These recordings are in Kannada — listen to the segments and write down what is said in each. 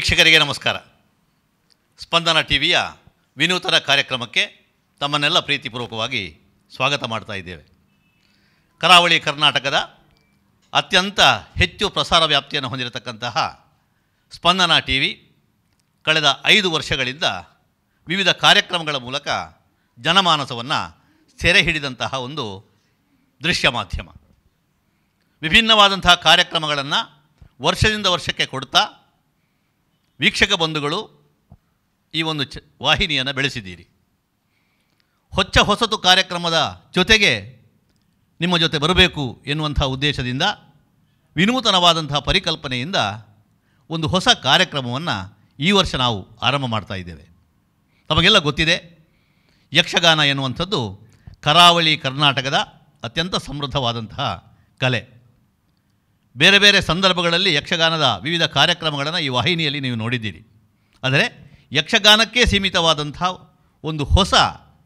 ವೀಕ್ಷಕರಿಗೆ ನಮಸ್ಕಾರ ಸ್ಪಂದನ ಟಿ ವಿಯ ವಿನೂತನ ಕಾರ್ಯಕ್ರಮಕ್ಕೆ ತಮ್ಮನ್ನೆಲ್ಲ ಪ್ರೀತಿಪೂರ್ವಕವಾಗಿ ಸ್ವಾಗತ ಮಾಡ್ತಾ ಇದ್ದೇವೆ ಕರಾವಳಿ ಕರ್ನಾಟಕದ ಅತ್ಯಂತ ಹೆಚ್ಚು ಪ್ರಸಾರ ವ್ಯಾಪ್ತಿಯನ್ನು ಹೊಂದಿರತಕ್ಕಂತಹ ಸ್ಪಂದನ ಟಿ ವಿ ಕಳೆದ ಐದು ವರ್ಷಗಳಿಂದ ವಿವಿಧ ಕಾರ್ಯಕ್ರಮಗಳ ಮೂಲಕ ಜನಮಾನಸವನ್ನು ಸೆರೆ ಹಿಡಿದಂತಹ ಒಂದು ದೃಶ್ಯ ಮಾಧ್ಯಮ ವಿಭಿನ್ನವಾದಂತಹ ಕಾರ್ಯಕ್ರಮಗಳನ್ನು ವರ್ಷದಿಂದ ವರ್ಷಕ್ಕೆ ಕೊಡ್ತಾ ವೀಕ್ಷಕ ಬಂಧುಗಳು ಈ ಒಂದು ಚ ವಾಹಿನಿಯನ್ನು ಬೆಳೆಸಿದ್ದೀರಿ ಹೊಚ್ಚ ಹೊಸತು ಕಾರ್ಯಕ್ರಮದ ಜೊತೆಗೆ ನಿಮ್ಮ ಜೊತೆ ಬರಬೇಕು ಎನ್ನುವಂಥ ಉದ್ದೇಶದಿಂದ ವಿನೂತನವಾದಂತಹ ಪರಿಕಲ್ಪನೆಯಿಂದ ಒಂದು ಹೊಸ ಕಾರ್ಯಕ್ರಮವನ್ನು ಈ ವರ್ಷ ನಾವು ಆರಂಭ ಮಾಡ್ತಾ ಇದ್ದೇವೆ ತಮಗೆಲ್ಲ ಗೊತ್ತಿದೆ ಯಕ್ಷಗಾನ ಎನ್ನುವಂಥದ್ದು ಕರಾವಳಿ ಕರ್ನಾಟಕದ ಅತ್ಯಂತ ಸಮೃದ್ಧವಾದಂತಹ ಕಲೆ ಬೇರೆ ಬೇರೆ ಸಂದರ್ಭಗಳಲ್ಲಿ ಯಕ್ಷಗಾನದ ವಿವಿಧ ಕಾರ್ಯಕ್ರಮಗಳನ್ನು ಈ ವಾಹಿನಿಯಲ್ಲಿ ನೀವು ನೋಡಿದ್ದೀರಿ ಆದರೆ ಯಕ್ಷಗಾನಕ್ಕೆ ಸೀಮಿತವಾದಂಥ ಒಂದು ಹೊಸ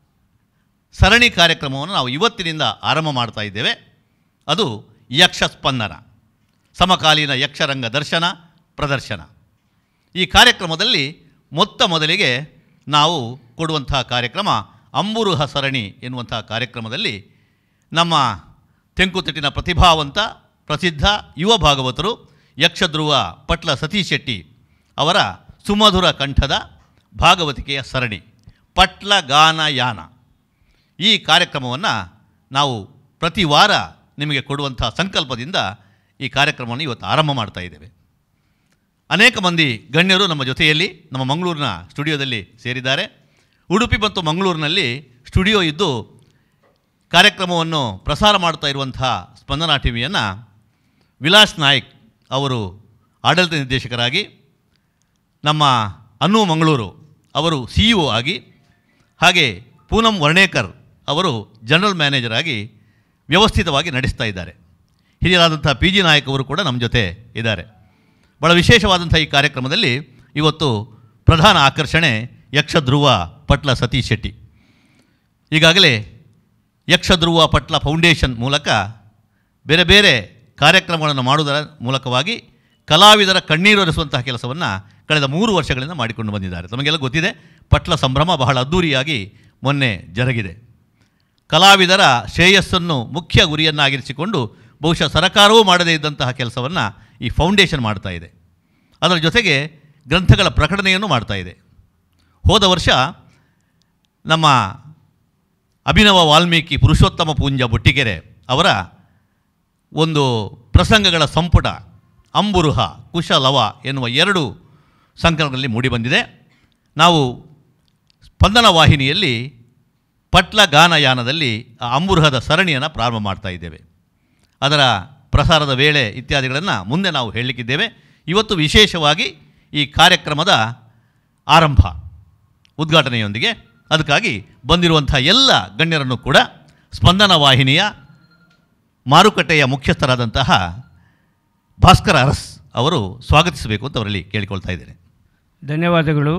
ಸರಣಿ ಕಾರ್ಯಕ್ರಮವನ್ನು ನಾವು ಇವತ್ತಿನಿಂದ ಆರಂಭ ಮಾಡ್ತಾ ಇದ್ದೇವೆ ಅದು ಯಕ್ಷ ಸ್ಪಂದನ ಸಮಕಾಲೀನ ಯಕ್ಷರಂಗ ದರ್ಶನ ಪ್ರದರ್ಶನ ಈ ಕಾರ್ಯಕ್ರಮದಲ್ಲಿ ಮೊತ್ತ ಮೊದಲಿಗೆ ನಾವು ಕೊಡುವಂತಹ ಕಾರ್ಯಕ್ರಮ ಅಂಬುರುಹ ಸರಣಿ ಎನ್ನುವಂತಹ ಕಾರ್ಯಕ್ರಮದಲ್ಲಿ ನಮ್ಮ ತೆಂಕುತಿಟ್ಟಿನ ಪ್ರತಿಭಾವಂತ ಪ್ರಸಿದ್ಧ ಯುವ ಭಾಗವತರು ಯಕ್ಷಧ್ರುವ ಪಟ್ಲ ಸತೀಶ್ ಶೆಟ್ಟಿ ಅವರ ಸುಮಧುರ ಕಂಠದ ಭಾಗವತಿಕೆಯ ಸರಣಿ ಪಟ್ಲ ಗಾನ ಯಾನ ಈ ಕಾರ್ಯಕ್ರಮವನ್ನು ನಾವು ಪ್ರತಿ ವಾರ ನಿಮಗೆ ಕೊಡುವಂಥ ಸಂಕಲ್ಪದಿಂದ ಈ ಕಾರ್ಯಕ್ರಮವನ್ನು ಇವತ್ತು ಆರಂಭ ಮಾಡ್ತಾ ಇದ್ದೇವೆ ಅನೇಕ ಮಂದಿ ಗಣ್ಯರು ನಮ್ಮ ಜೊತೆಯಲ್ಲಿ ನಮ್ಮ ಮಂಗಳೂರಿನ ಸ್ಟುಡಿಯೋದಲ್ಲಿ ಸೇರಿದ್ದಾರೆ ಉಡುಪಿ ಮತ್ತು ಮಂಗಳೂರಿನಲ್ಲಿ ಸ್ಟುಡಿಯೋ ಇದ್ದು ಕಾರ್ಯಕ್ರಮವನ್ನು ಪ್ರಸಾರ ಮಾಡ್ತಾ ಇರುವಂತಹ ಸ್ಪಂದನಾ ಟಿ ವಿಯನ್ನು ವಿಲಾಸ್ ನಾಯ್ಕ್ ಅವರು ಆಡಳಿತ ನಿರ್ದೇಶಕರಾಗಿ ನಮ್ಮ ಅನ್ನು ಮಂಗಳೂರು ಅವರು ಸಿ ಇ ಒ ಆಗಿ ಹಾಗೆ ಪೂನಂ ವರ್ಣೇಕರ್ ಅವರು ಜನರಲ್ ಮ್ಯಾನೇಜರ್ ಆಗಿ ವ್ಯವಸ್ಥಿತವಾಗಿ ನಡೆಸ್ತಾ ಇದ್ದಾರೆ ಹಿರಿಯರಾದಂಥ ಪಿ ಜಿ ನಾಯಕ್ ಅವರು ಕೂಡ ನಮ್ಮ ಜೊತೆ ಇದ್ದಾರೆ ಭಾಳ ವಿಶೇಷವಾದಂಥ ಈ ಕಾರ್ಯಕ್ರಮದಲ್ಲಿ ಇವತ್ತು ಪ್ರಧಾನ ಆಕರ್ಷಣೆ ಯಕ್ಷಧ್ರುವ ಪಟ್ಲ ಸತೀಶ್ ಶೆಟ್ಟಿ ಈಗಾಗಲೇ ಯಕ್ಷಧ್ರುವ ಪಟ್ಲ ಫೌಂಡೇಶನ್ ಮೂಲಕ ಬೇರೆ ಬೇರೆ ಕಾರ್ಯಕ್ರಮಗಳನ್ನು ಮಾಡುವುದರ ಮೂಲಕವಾಗಿ ಕಲಾವಿದರ ಕಣ್ಣೀರೊರೆಸುವಂತಹ ಕೆಲಸವನ್ನು ಕಳೆದ ಮೂರು ವರ್ಷಗಳಿಂದ ಮಾಡಿಕೊಂಡು ಬಂದಿದ್ದಾರೆ ತಮಗೆಲ್ಲ ಗೊತ್ತಿದೆ ಪಟ್ಲ ಸಂಭ್ರಮ ಬಹಳ ಅದ್ಧೂರಿಯಾಗಿ ಮೊನ್ನೆ ಜರುಗಿದೆ ಕಲಾವಿದರ ಶ್ರೇಯಸ್ಸನ್ನು ಮುಖ್ಯ ಗುರಿಯನ್ನಾಗಿರಿಸಿಕೊಂಡು ಬಹುಶಃ ಸರಕಾರವೂ ಮಾಡದೇ ಇದ್ದಂತಹ ಕೆಲಸವನ್ನು ಈ ಫೌಂಡೇಶನ್ ಮಾಡ್ತಾ ಇದೆ ಅದರ ಜೊತೆಗೆ ಗ್ರಂಥಗಳ ಪ್ರಕಟಣೆಯನ್ನು ಮಾಡ್ತಾ ಇದೆ ಹೋದ ವರ್ಷ ನಮ್ಮ ಅಭಿನವ ವಾಲ್ಮೀಕಿ ಪುರುಷೋತ್ತಮ ಪೂಂಜ ಬೊಟ್ಟಿಗೆರೆ ಅವರ ಒಂದು ಪ್ರಸಂಗಗಳ ಸಂಪುಟ ಅಂಬುರುಹ ಕುಶಲವ ಎನ್ನುವ ಎರಡು ಸಂಕಲನದಲ್ಲಿ ಮೂಡಿಬಂದಿದೆ ನಾವು ಸ್ಪಂದನ ವಾಹಿನಿಯಲ್ಲಿ ಪಟ್ಲ ಗಾನಯಾನದಲ್ಲಿ ಆ ಅಂಬುರುಹದ ಸರಣಿಯನ್ನು ಪ್ರಾರಂಭ ಮಾಡ್ತಾ ಇದ್ದೇವೆ ಅದರ ಪ್ರಸಾರದ ವೇಳೆ ಇತ್ಯಾದಿಗಳನ್ನು ಮುಂದೆ ನಾವು ಹೇಳಲಿಕ್ಕಿದ್ದೇವೆ ಇವತ್ತು ವಿಶೇಷವಾಗಿ ಈ ಕಾರ್ಯಕ್ರಮದ ಆರಂಭ ಉದ್ಘಾಟನೆಯೊಂದಿಗೆ ಅದಕ್ಕಾಗಿ ಬಂದಿರುವಂಥ ಎಲ್ಲ ಗಣ್ಯರನ್ನು ಕೂಡ ಸ್ಪಂದನ ವಾಹಿನಿಯ ಮಾರುಕಟ್ಟೆಯ ಮುಖ್ಯಸ್ಥರಾದಂತಹ ಭಾಸ್ಕರ ಅರಸ್ ಅವರು ಸ್ವಾಗತಿಸಬೇಕು ಅಂತ ಅವರಲ್ಲಿ ಕೇಳಿಕೊಳ್ತಾ ಇದ್ದೇನೆ ಧನ್ಯವಾದಗಳು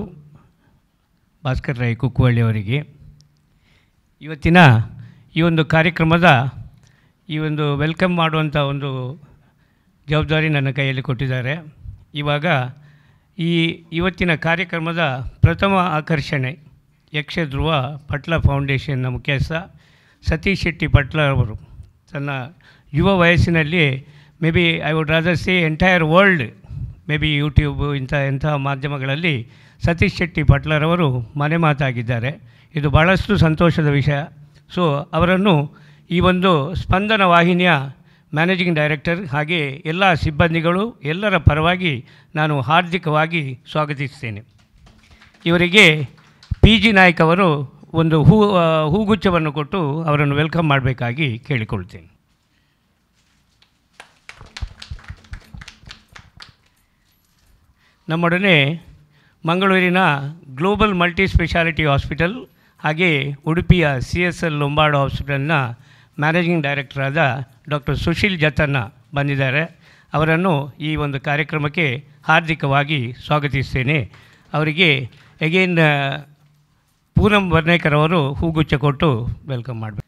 ಭಾಸ್ಕರ್ ರಾಯ್ ಕುಕ್ಕುವಳ್ಳಿ ಅವರಿಗೆ ಇವತ್ತಿನ ಈ ಒಂದು ಕಾರ್ಯಕ್ರಮದ ಈ ಒಂದು ವೆಲ್ಕಮ್ ಮಾಡುವಂಥ ಒಂದು ಜವಾಬ್ದಾರಿ ನನ್ನ ಕೈಯಲ್ಲಿ ಕೊಟ್ಟಿದ್ದಾರೆ ಇವಾಗ ಈ ಇವತ್ತಿನ ಕಾರ್ಯಕ್ರಮದ ಪ್ರಥಮ ಆಕರ್ಷಣೆ ಯಕ್ಷಧ್ರುವ ಪಟ್ಲ ಫೌಂಡೇಶನ್ನ ಮುಖ್ಯಸ್ಥ ಸತೀಶ್ ಶೆಟ್ಟಿ ಪಟ್ಲ ಅವರು ತನ್ನ ಯುವ ವಯಸ್ಸಿನಲ್ಲಿ maybe I would rather say entire world maybe YouTube ಇಂಥ ಇಂತಹ ಮಾಧ್ಯಮಗಳಲ್ಲಿ ಸತೀಶ್ ಶೆಟ್ಟಿ ಪಟ್ಲರವರು ಮನೆ ಮಾತಾಗಿದ್ದಾರೆ ಇದು ಭಾಳಷ್ಟು ಸಂತೋಷದ ವಿಷಯ ಸೊ ಅವರನ್ನು ಈ ಒಂದು ಸ್ಪಂದನ ವಾಹಿನಿಯ ಮ್ಯಾನೇಜಿಂಗ್ ಡೈರೆಕ್ಟರ್ ಹಾಗೆ ಎಲ್ಲ ಸಿಬ್ಬಂದಿಗಳು ಎಲ್ಲರ ಪರವಾಗಿ ನಾನು ಹಾರ್ದಿಕವಾಗಿ ಸ್ವಾಗತಿಸ್ತೇನೆ ಇವರಿಗೆ ಪಿ ಜಿ ನಾಯ್ಕ್ ಅವರು ಒಂದು ಹೂ ಆ, ಹೂಗುಚ್ಛವನ್ನು ಕೊಟ್ಟು ಅವರನ್ನು ವೆಲ್ಕಮ್ ಮಾಡಬೇಕಾಗಿ ಕೇಳಿಕೊಳ್ತೇನೆ ನಮ್ಮೊಡನೆ ಮಂಗಳೂರಿನ ಗ್ಲೋಬಲ್ ಮಲ್ಟಿ ಸ್ಪೆಷಾಲಿಟಿ ಹಾಸ್ಪಿಟಲ್ ಹಾಗೆ ಉಡುಪಿಯ ಸಿ ಎಸ್ ಎಲ್ ಲೊಂಬಾರ್ಡ್ ಹಾಸ್ಪಿಟಲ್ನ ಮ್ಯಾನೇಜಿಂಗ್ ಡೈರೆಕ್ಟರಾದ ಡಾಕ್ಟರ್ ಸುಶೀಲ್ ಜತನ್ನ ಬಂದಿದ್ದಾರೆ ಅವರನ್ನು ಈ ಒಂದು ಕಾರ್ಯಕ್ರಮಕ್ಕೆ ಹಾರ್ದಿಕವಾಗಿ ಸ್ವಾಗತಿಸ್ತೇನೆ ಅವರಿಗೆ ಎಗೇನ್ ಪೂನಂ ವರ್ಣೇಕರ್ ಅವರು ಹೂಗುಚ್ಛ ಕೊಟ್ಟು ವೆಲ್ಕಮ್ ಮಾಡಬೇಕು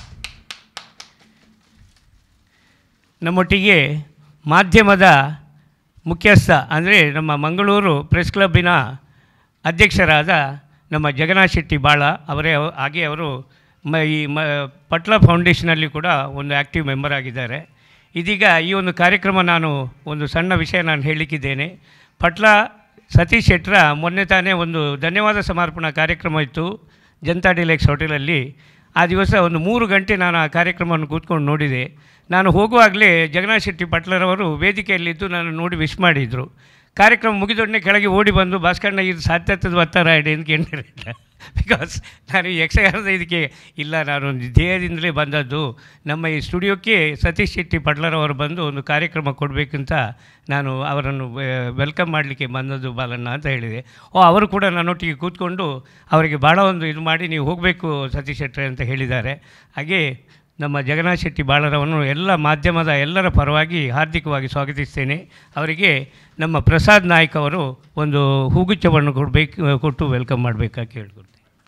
ನಮ್ಮೊಟ್ಟಿಗೆ ಮಾಧ್ಯಮದ ಮುಖ್ಯಸ್ಥ ಅಂದರೆ ನಮ್ಮ ಮಂಗಳೂರು ಪ್ರೆಸ್ ಕ್ಲಬ್ಬಿನ ಅಧ್ಯಕ್ಷರಾದ ನಮ್ಮ ಜಗನ್ನಾಥ್ ಶೆಟ್ಟಿ ಬಾಳ ಅವರೇ ಅವ- ಹಾಗೆ ಅವರು ಮ ಈ ಮ ಪಟ್ಲ ಫೌಂಡೇಶನಲ್ಲಿ ಕೂಡ ಒಂದು ಆ್ಯಕ್ಟಿವ್ ಮೆಂಬರ್ ಆಗಿದ್ದಾರೆ ಇದೀಗ ಈ ಒಂದು ಕಾರ್ಯಕ್ರಮ ನಾನು ಒಂದು ಸಣ್ಣ ವಿಷಯ ನಾನು ಹೇಳಲಿಕ್ಕಿದ್ದೇನೆ ಪಟ್ಲ ಸತೀಶ್ ಶೆಟ್ರ ಮೊನ್ನೆ ತಾನೇ ಒಂದು ಧನ್ಯವಾದ ಸಮರ್ಪಣಾ ಕಾರ್ಯಕ್ರಮ ಇತ್ತು ಜನತಾ ಡಿಲೆಕ್ಸ್ ಹೋಟೆಲಲ್ಲಿ ಆ ದಿವಸ ಒಂದು ಮೂರು ಗಂಟೆ ನಾನು ಆ ಕಾರ್ಯಕ್ರಮವನ್ನು ಕೂತ್ಕೊಂಡು ನೋಡಿದೆ ನಾನು ಹೋಗುವಾಗಲೇ ಜಗನ್ನಾಥ್ ಶೆಟ್ಟಿ ಪಟ್ಲರವರು ವೇದಿಕೆಯಲ್ಲಿದ್ದು ನಾನು ನೋಡಿ ವಿಶ್ ಮಾಡಿದರು ಕಾರ್ಯಕ್ರಮ ಮುಗಿದೊಡನೆ ಕೆಳಗೆ ಓಡಿ ಬಂದು ಭಾಸ್ಕರಣ್ಣ ಇದು ಸಾಧ್ಯತದ ಒತ್ತಾರ ಇಡಿ ಅಂತ ಕೇಳಿರಲಿಲ್ಲ ಬಿಕಾಸ್ ನಾನು ಈ ಯಕ್ಷಗಾನದ ಇದಕ್ಕೆ ಇಲ್ಲ ನಾನು ಒಂದು ಧ್ಯೇಯದಿಂದಲೇ ಬಂದದ್ದು ನಮ್ಮ ಈ ಸ್ಟುಡಿಯೋಕ್ಕೆ ಸತೀಶ್ ಶೆಟ್ಟಿ ಪಟ್ಲರವರು ಬಂದು ಒಂದು ಕಾರ್ಯಕ್ರಮ ಕೊಡಬೇಕಂತ ನಾನು ಅವರನ್ನು ವೆಲ್ಕಮ್ ಮಾಡಲಿಕ್ಕೆ ಬಂದದ್ದು ಬಾಲಣ್ಣ ಅಂತ ಹೇಳಿದೆ ಓ ಅವರು ಕೂಡ ನನ್ನೊಟ್ಟಿಗೆ ಕೂತ್ಕೊಂಡು ಅವರಿಗೆ ಭಾಳ ಒಂದು ಇದು ಮಾಡಿ ನೀವು ಹೋಗಬೇಕು ಸತೀಶ್ ಶೆಟ್ಟಿ ಅಂತ ಹೇಳಿದ್ದಾರೆ ಹಾಗೆ ನಮ್ಮ ಜಗನ್ನಾಥ್ ಶೆಟ್ಟಿ ಬಾಳರವನ್ನು ಎಲ್ಲ ಮಾಧ್ಯಮದ ಎಲ್ಲರ ಪರವಾಗಿ ಹಾರ್ದಿಕವಾಗಿ ಸ್ವಾಗತಿಸ್ತೇನೆ ಅವರಿಗೆ ನಮ್ಮ ಪ್ರಸಾದ್ ನಾಯ್ಕ್ ಅವರು ಒಂದು ಹೂಗುಚ್ಛವನ್ನು ಕೊಡಬೇಕು ಕೊಟ್ಟು ವೆಲ್ಕಮ್ ಮಾಡಬೇಕಾಗಿ ಕೇಳ್ಕೊಡ್ತೀನಿ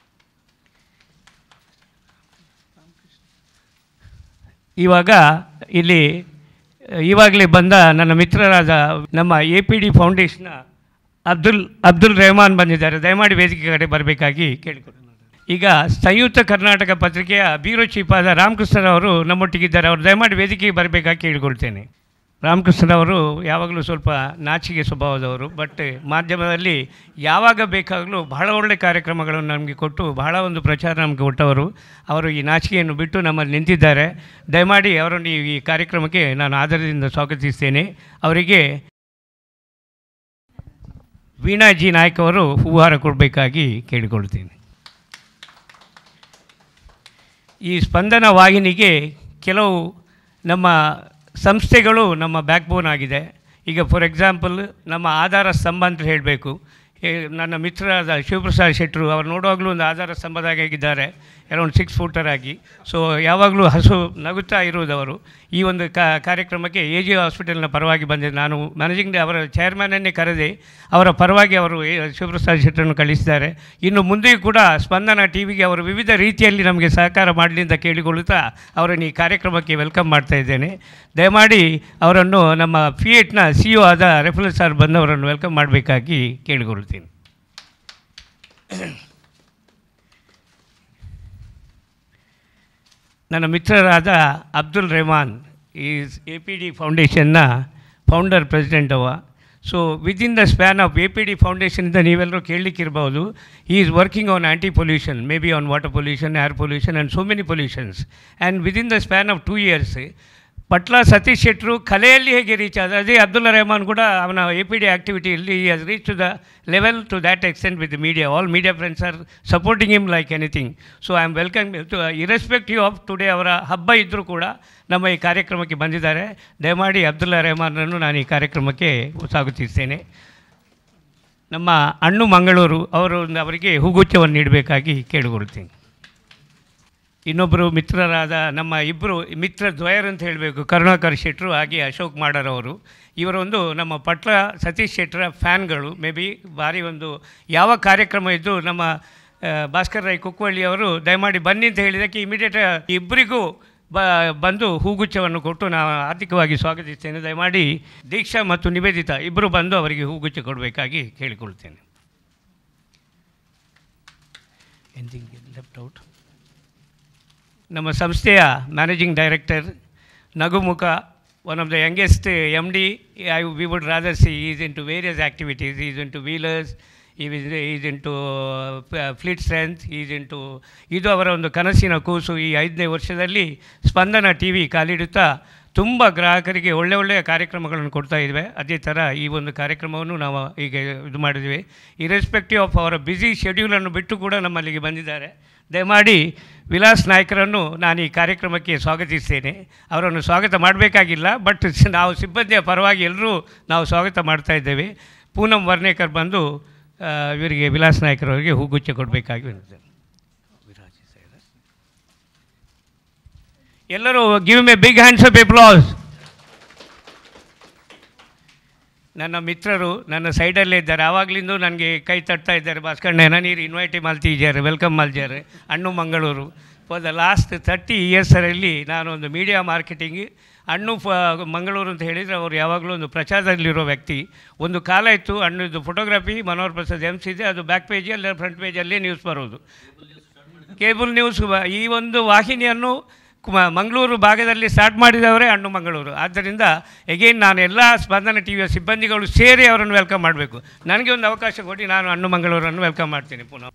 ಇವಾಗ ಇಲ್ಲಿ ಇವಾಗಲೇ ಬಂದ ನನ್ನ ಮಿತ್ರರಾದ ನಮ್ಮ ಎ ಪಿ ಡಿ ಫೌಂಡೇಶನ್ನ ಅಬ್ದುಲ್ ಅಬ್ದುಲ್ ರೆಹಮಾನ್ ಬಂದಿದ್ದಾರೆ ದಯಮಾಡಿ ವೇದಿಕೆ ಕಡೆ ಬರಬೇಕಾಗಿ ಕೇಳಿಕೊಡ್ತೀನಿ ಈಗ ಸಂಯುಕ್ತ ಕರ್ನಾಟಕ ಪತ್ರಿಕೆಯ ಬ್ಯೂರೋ ಚೀಫ್ ಆದ ರಾಮಕೃಷ್ಣರವರು ನಮ್ಮೊಟ್ಟಿಗಿದ್ದಾರೆ ಅವರು ದಯಮಾಡಿ ವೇದಿಕೆಗೆ ಬರಬೇಕಾಗಿ ಕೇಳಿಕೊಳ್ತೇನೆ ರಾಮಕೃಷ್ಣರವರು ಯಾವಾಗಲೂ ಸ್ವಲ್ಪ ನಾಚಿಕೆ ಸ್ವಭಾವದವರು ಬಟ್ ಮಾಧ್ಯಮದಲ್ಲಿ ಯಾವಾಗ ಬೇಕಾಗಲೂ ಬಹಳ ಒಳ್ಳೆಯ ಕಾರ್ಯಕ್ರಮಗಳನ್ನು ನಮಗೆ ಕೊಟ್ಟು ಬಹಳ ಒಂದು ಪ್ರಚಾರ ನಮಗೆ ಕೊಟ್ಟವರು ಅವರು ಈ ನಾಚಿಕೆಯನ್ನು ಬಿಟ್ಟು ನಮ್ಮಲ್ಲಿ ನಿಂತಿದ್ದಾರೆ ದಯಮಾಡಿ ಅವರನ್ನು ಈ- ಈ ಕಾರ್ಯಕ್ರಮಕ್ಕೆ ನಾನು ಆಧಾರದಿಂದ ಸ್ವಾಗತಿಸ್ತೇನೆ ಅವರಿಗೆ ವೀಣಾ ಜಿ ನಾಯ್ಕ್ ಅವರು ಹೂಹಾರ ಕೊಡಬೇಕಾಗಿ ಕೇಳಿಕೊಳ್ತೀನಿ ಈ ಸ್ಪಂದನ ವಾಹಿನಿಗೆ ಕೆಲವು ನಮ್ಮ ಸಂಸ್ಥೆಗಳು ನಮ್ಮ ಬ್ಯಾಕ್ಬೋನ್ ಆಗಿದೆ ಈಗ ಫಾರ್ ಎಕ್ಸಾಂಪಲ್ ನಮ್ಮ ಆಧಾರ ಸ್ತಂಭ ಅಂತ ಹೇಳಬೇಕು ನನ್ನ ಮಿತ್ರರಾದ ಶಿವಪ್ರಸಾದ್ ಶೆಟ್ಟರು ಅವ್ರು ನೋಡುವಾಗಲೂ ಒಂದು ಆಧಾರ ಸ್ತಂಭದಾಗಿದ್ದಾರೆ ಅರೌಂಡ್ ಸಿಕ್ಸ್ ಫೂಟರ್ ಆಗಿ ಸೊ ಯಾವಾಗಲೂ ಹಸು ನಗುತ್ತಾ ಇರುವುದವರು ಈ ಒಂದು ಕಾ ಕಾರ್ಯಕ್ರಮಕ್ಕೆ ಎ ಜಿ ಹಾಸ್ಪಿಟಲ್ನ ಪರವಾಗಿ ಬಂದಿದ್ದೆ ನಾನು ಮ್ಯಾನೇಜಿಂಗ್ ಅವರ ಚೇರ್ಮನನ್ನೇ ಕರೆದೆ ಅವರ ಪರವಾಗಿ ಅವರು ಎ- ಶಿವಪ್ರಸಾದ್ ಶೆಟ್ಟರನ್ನು ಕಳಿಸಿದ್ದಾರೆ ಇನ್ನು ಮುಂದೆಯೂ ಕೂಡ ಸ್ಪಂದನ ಟಿ ವಿಗೆ ಅವರು ವಿವಿಧ ರೀತಿಯಲ್ಲಿ ನಮಗೆ ಸಹಕಾರ ಮಾಡಲಿ ಅಂತ ಕೇಳಿಕೊಳ್ಳುತ್ತಾ ಅವರನ್ನು ಈ ಕಾರ್ಯಕ್ರಮಕ್ಕೆ ವೆಲ್ಕಮ್ ಮಾಡ್ತಾ ಇದ್ದೇನೆ ದಯಮಾಡಿ ಅವರನ್ನು ನಮ್ಮ ಫಿಯೇಟ್ನ ಸಿ ಒ ಆದ ರೆಫ್ಯುಲ್ ಸರ್ ಬಂದವರನ್ನು ವೆಲ್ಕಮ್ ಮಾಡಬೇಕಾಗಿ ಕೇಳಿಕೊಳ್ಳುತ್ತೀನಿ ನನ್ನ ಮಿತ್ರರಾದ Abdul Rehman is A P D ಫೌಂಡೇಶನ್ನ ಫೌಂಡರ್ ಪ್ರೆಸಿಡೆಂಟ್ ಅವ so within the span of A P D ಫೌಂಡೇಶನಿಂದ ನೀವೆಲ್ಲರೂ ಕೇಳಲಿಕ್ಕಿರ್ಬೋದು ಈ is working on anti pollution maybe on water pollution air pollution and so many pollutions and within the span of two years Patla Satish ಶೆಟ್ಟರು ಕಲೆಯಲ್ಲಿ ಹೇಗೆ ರೀಚ್ ಆದ ಅದೇ ಅಬ್ದುಲ್ಲಾ ರೆಹಮಾನ್ ಕೂಡ ಅವನ ಎ ಪಿ ಡಿ ಆ್ಯಕ್ಟಿವಿಟಿಯಲ್ಲಿ has reach to the level to that extent with media all media friends are supporting him like anything so I am welcome to irrespective of today ಅವರ ಹಬ್ಬ ಇದ್ದರೂ ಕೂಡ ನಮ್ಮ ಈ ಕಾರ್ಯಕ್ರಮಕ್ಕೆ ಬಂದಿದ್ದಾರೆ ದಯಮಾಡಿ ಅಬ್ದುಲ್ಲಾ ರೆಹಮಾನನ್ನು ನಾನು ಈ ಕಾರ್ಯಕ್ರಮಕ್ಕೆ ಸ್ವಾಗತಿಸ್ತೇನೆ ನಮ್ಮ ಅಣ್ಣು ಮಂಗಳೂರು ಅವರು ಒಂದು ಅವರಿಗೆ ಹೂಗುಚ್ಛವನ್ನು ನೀಡಬೇಕಾಗಿ ಕೇಳಿಕೊಳ್ತೀನಿ ಇನ್ನೊಬ್ಬರು ಮಿತ್ರರಾದ ನಮ್ಮ ಇಬ್ಬರು ಮಿತ್ರ ದ್ವಯರ್ ಅಂತ ಹೇಳಬೇಕು ಕರುಣಾಕರ್ ಶೆಟ್ಟರು ಹಾಗೆ ಅಶೋಕ್ ಮಾಡರವರು ಇವರೊಂದು ನಮ್ಮ ಪಟ್ಲ ಸತೀಶ್ ಶೆಟ್ಟರ ಫ್ಯಾನ್ಗಳು ಮೇ ಬಿ ಭಾರಿ ಒಂದು ಯಾವ ಕಾರ್ಯಕ್ರಮ ಇದ್ದು ನಮ್ಮ ಆ, ಭಾಸ್ಕರ್ ರೈ ಕುಕ್ಕವಳ್ಳಿ ಅವರು ದಯಮಾಡಿ ಬನ್ನಿ ಅಂತ ಹೇಳಿದ್ದಕ್ಕೆ ಇಮಿಡಿಯೇಟ್ ಇಬ್ಬರಿಗೂ ಬ ಬಂದು ಹೂಗುಚ್ಛವನ್ನು ಕೊಟ್ಟು ನಾನು ಆರ್ಥಿಕವಾಗಿ ಸ್ವಾಗತಿಸ್ತೇನೆ ದಯಮಾಡಿ ದೀಕ್ಷಾ ಮತ್ತು ನಿವೇದಿತಾ ಇಬ್ಬರು ಬಂದು ಅವರಿಗೆ ಹೂಗುಚ್ಛ ಕೊಡಬೇಕಾಗಿ ಕೇಳಿಕೊಳ್ತೇನೆ ಎನಿಥಿಂಗ್ ಲೆಫ್ಟ್ ಔಟ್ ನಮ್ಮ ಸಂಸ್ಥೆಯ ಮ್ಯಾನೇಜಿಂಗ್ ಡೈರೆಕ್ಟರ್ ನಗುಮುಖ one of the youngest M D I we would rather see is in into various activities is in two wheelers is in into fleet strength is in into ಇದು ಅವರ ಒಂದು ಕನಸಿನ ಕೂಸು ಈ ಐದನೇ ವರ್ಷದಲ್ಲಿ ಸ್ಪಂದನ ಟಿ ವಿ ಕಾಲಿಡುತ್ತಾ ತುಂಬ ಗ್ರಾಹಕರಿಗೆ ಒಳ್ಳೆ ಒಳ್ಳೆಯ ಕಾರ್ಯಕ್ರಮಗಳನ್ನು ಕೊಡ್ತಾ ಇದ್ವಿ ಅದೇ ಥರ ಈ ಒಂದು ಕಾರ್ಯಕ್ರಮವನ್ನು ನಾವು ಈಗ ಇದು ಮಾಡಿದ್ವಿ ಇರೆಸ್ಪೆಕ್ಟಿವ್ ಆಫ್ ಅವರ ಬ್ಯುಸಿ ಶೆಡ್ಯೂಲನ್ನು ಬಿಟ್ಟು ಕೂಡ ನಮ್ಮಲ್ಲಿಗೆ ಬಂದಿದ್ದಾರೆ ದಯಮಾಡಿ ವಿಲಾಸ್ ನಾಯ್ಕರನ್ನು ನಾನು ಈ ಕಾರ್ಯಕ್ರಮಕ್ಕೆ ಸ್ವಾಗತಿಸ್ತೇನೆ ಅವರನ್ನು ಸ್ವಾಗತ ಮಾಡಬೇಕಾಗಿಲ್ಲ ಬಟ್ ನಾವು ಸಿಬ್ಬಂದಿಯ ಪರವಾಗಿ ಎಲ್ಲರೂ ನಾವು ಸ್ವಾಗತ ಮಾಡ್ತಾ ಇದ್ದೇವೆ ಪೂನಂ ವರ್ಣೇಕರ್ ಬಂದು ಆ, ಇವರಿಗೆ ವಿಲಾಸ್ ನಾಯ್ಕರವರಿಗೆ ಹೂಗುಚ್ಚ ಕೊಡಬೇಕಾಗಿ ವಿನಂತಿ. ಎಲ್ಲರೂ give me big hands of applause ನನ್ನ ಮಿತ್ರರು ನನ್ನ ಸೈಡಲ್ಲೇ ಇದ್ದಾರೆ ಆವಾಗಲಿಂದ ನನಗೆ ಕೈ ತಟ್ತಾ ಇದ್ದಾರೆ ಭಾಸ್ಕರಣ್ಣ ನೀರು ಇನ್ವೈಟಿ ಮಾಡ್ತಿದ್ದಾರೆ ವೆಲ್ಕಮ್ ಮಾಡ್ತಿದ್ದಾರೆ ಹಣ್ಣು Mangaluru for the last thirty ಇಯರ್ಸರಲ್ಲಿ ನಾನು ಒಂದು ಮೀಡಿಯಾ ಮಾರ್ಕೆಟಿಂಗ್ ಅಣ್ಣು ಫ ಮಂಗಳೂರು ಅಂತ ಹೇಳಿದರೆ ಅವರು ಯಾವಾಗಲೂ ಒಂದು ಪ್ರಚಾರದಲ್ಲಿರೋ ವ್ಯಕ್ತಿ ಒಂದು ಕಾಲ ಇತ್ತು ಅಣ್ಣದು photography Manohar Prasad M C ಇದೆ ಅದು ಬ್ಯಾಕ್ ಪೇಜ್ ಅಲ್ಲ ಫ್ರಂಟ್ ಪೇಜಲ್ಲೇ ನ್ಯೂಸ್ ಬರೋದು ಕೇಬಲ್ ನ್ಯೂಸ್ ವ- ಈ ಒಂದು ವಾಹಿನಿಯನ್ನು ಕುಮ- ಮಂಗಳೂರು ಭಾಗದಲ್ಲಿ ಸ್ಟಾರ್ಟ್ ಮಾಡಿದವರೇ ಅಣ್ಣು ಮಂಗಳೂರು ಆದ್ದರಿಂದ ಎಗೇನ್ ನಾನು ಎಲ್ಲ ಸ್ಪಂದನ ಟಿ ವಿಯ ಸಿಬ್ಬಂದಿಗಳು ಸೇರಿ ಅವರನ್ನು ವೆಲ್ಕಮ್ ಮಾಡಬೇಕು ನನಗೆ ಒಂದು ಅವಕಾಶ ಕೊಟ್ಟು ನಾನು ಅಣ್ಣು ಮಂಗಳೂರನ್ನು ವೆಲ್ಕಮ್ ಮಾಡ್ತೀನಿ ಪುನಃ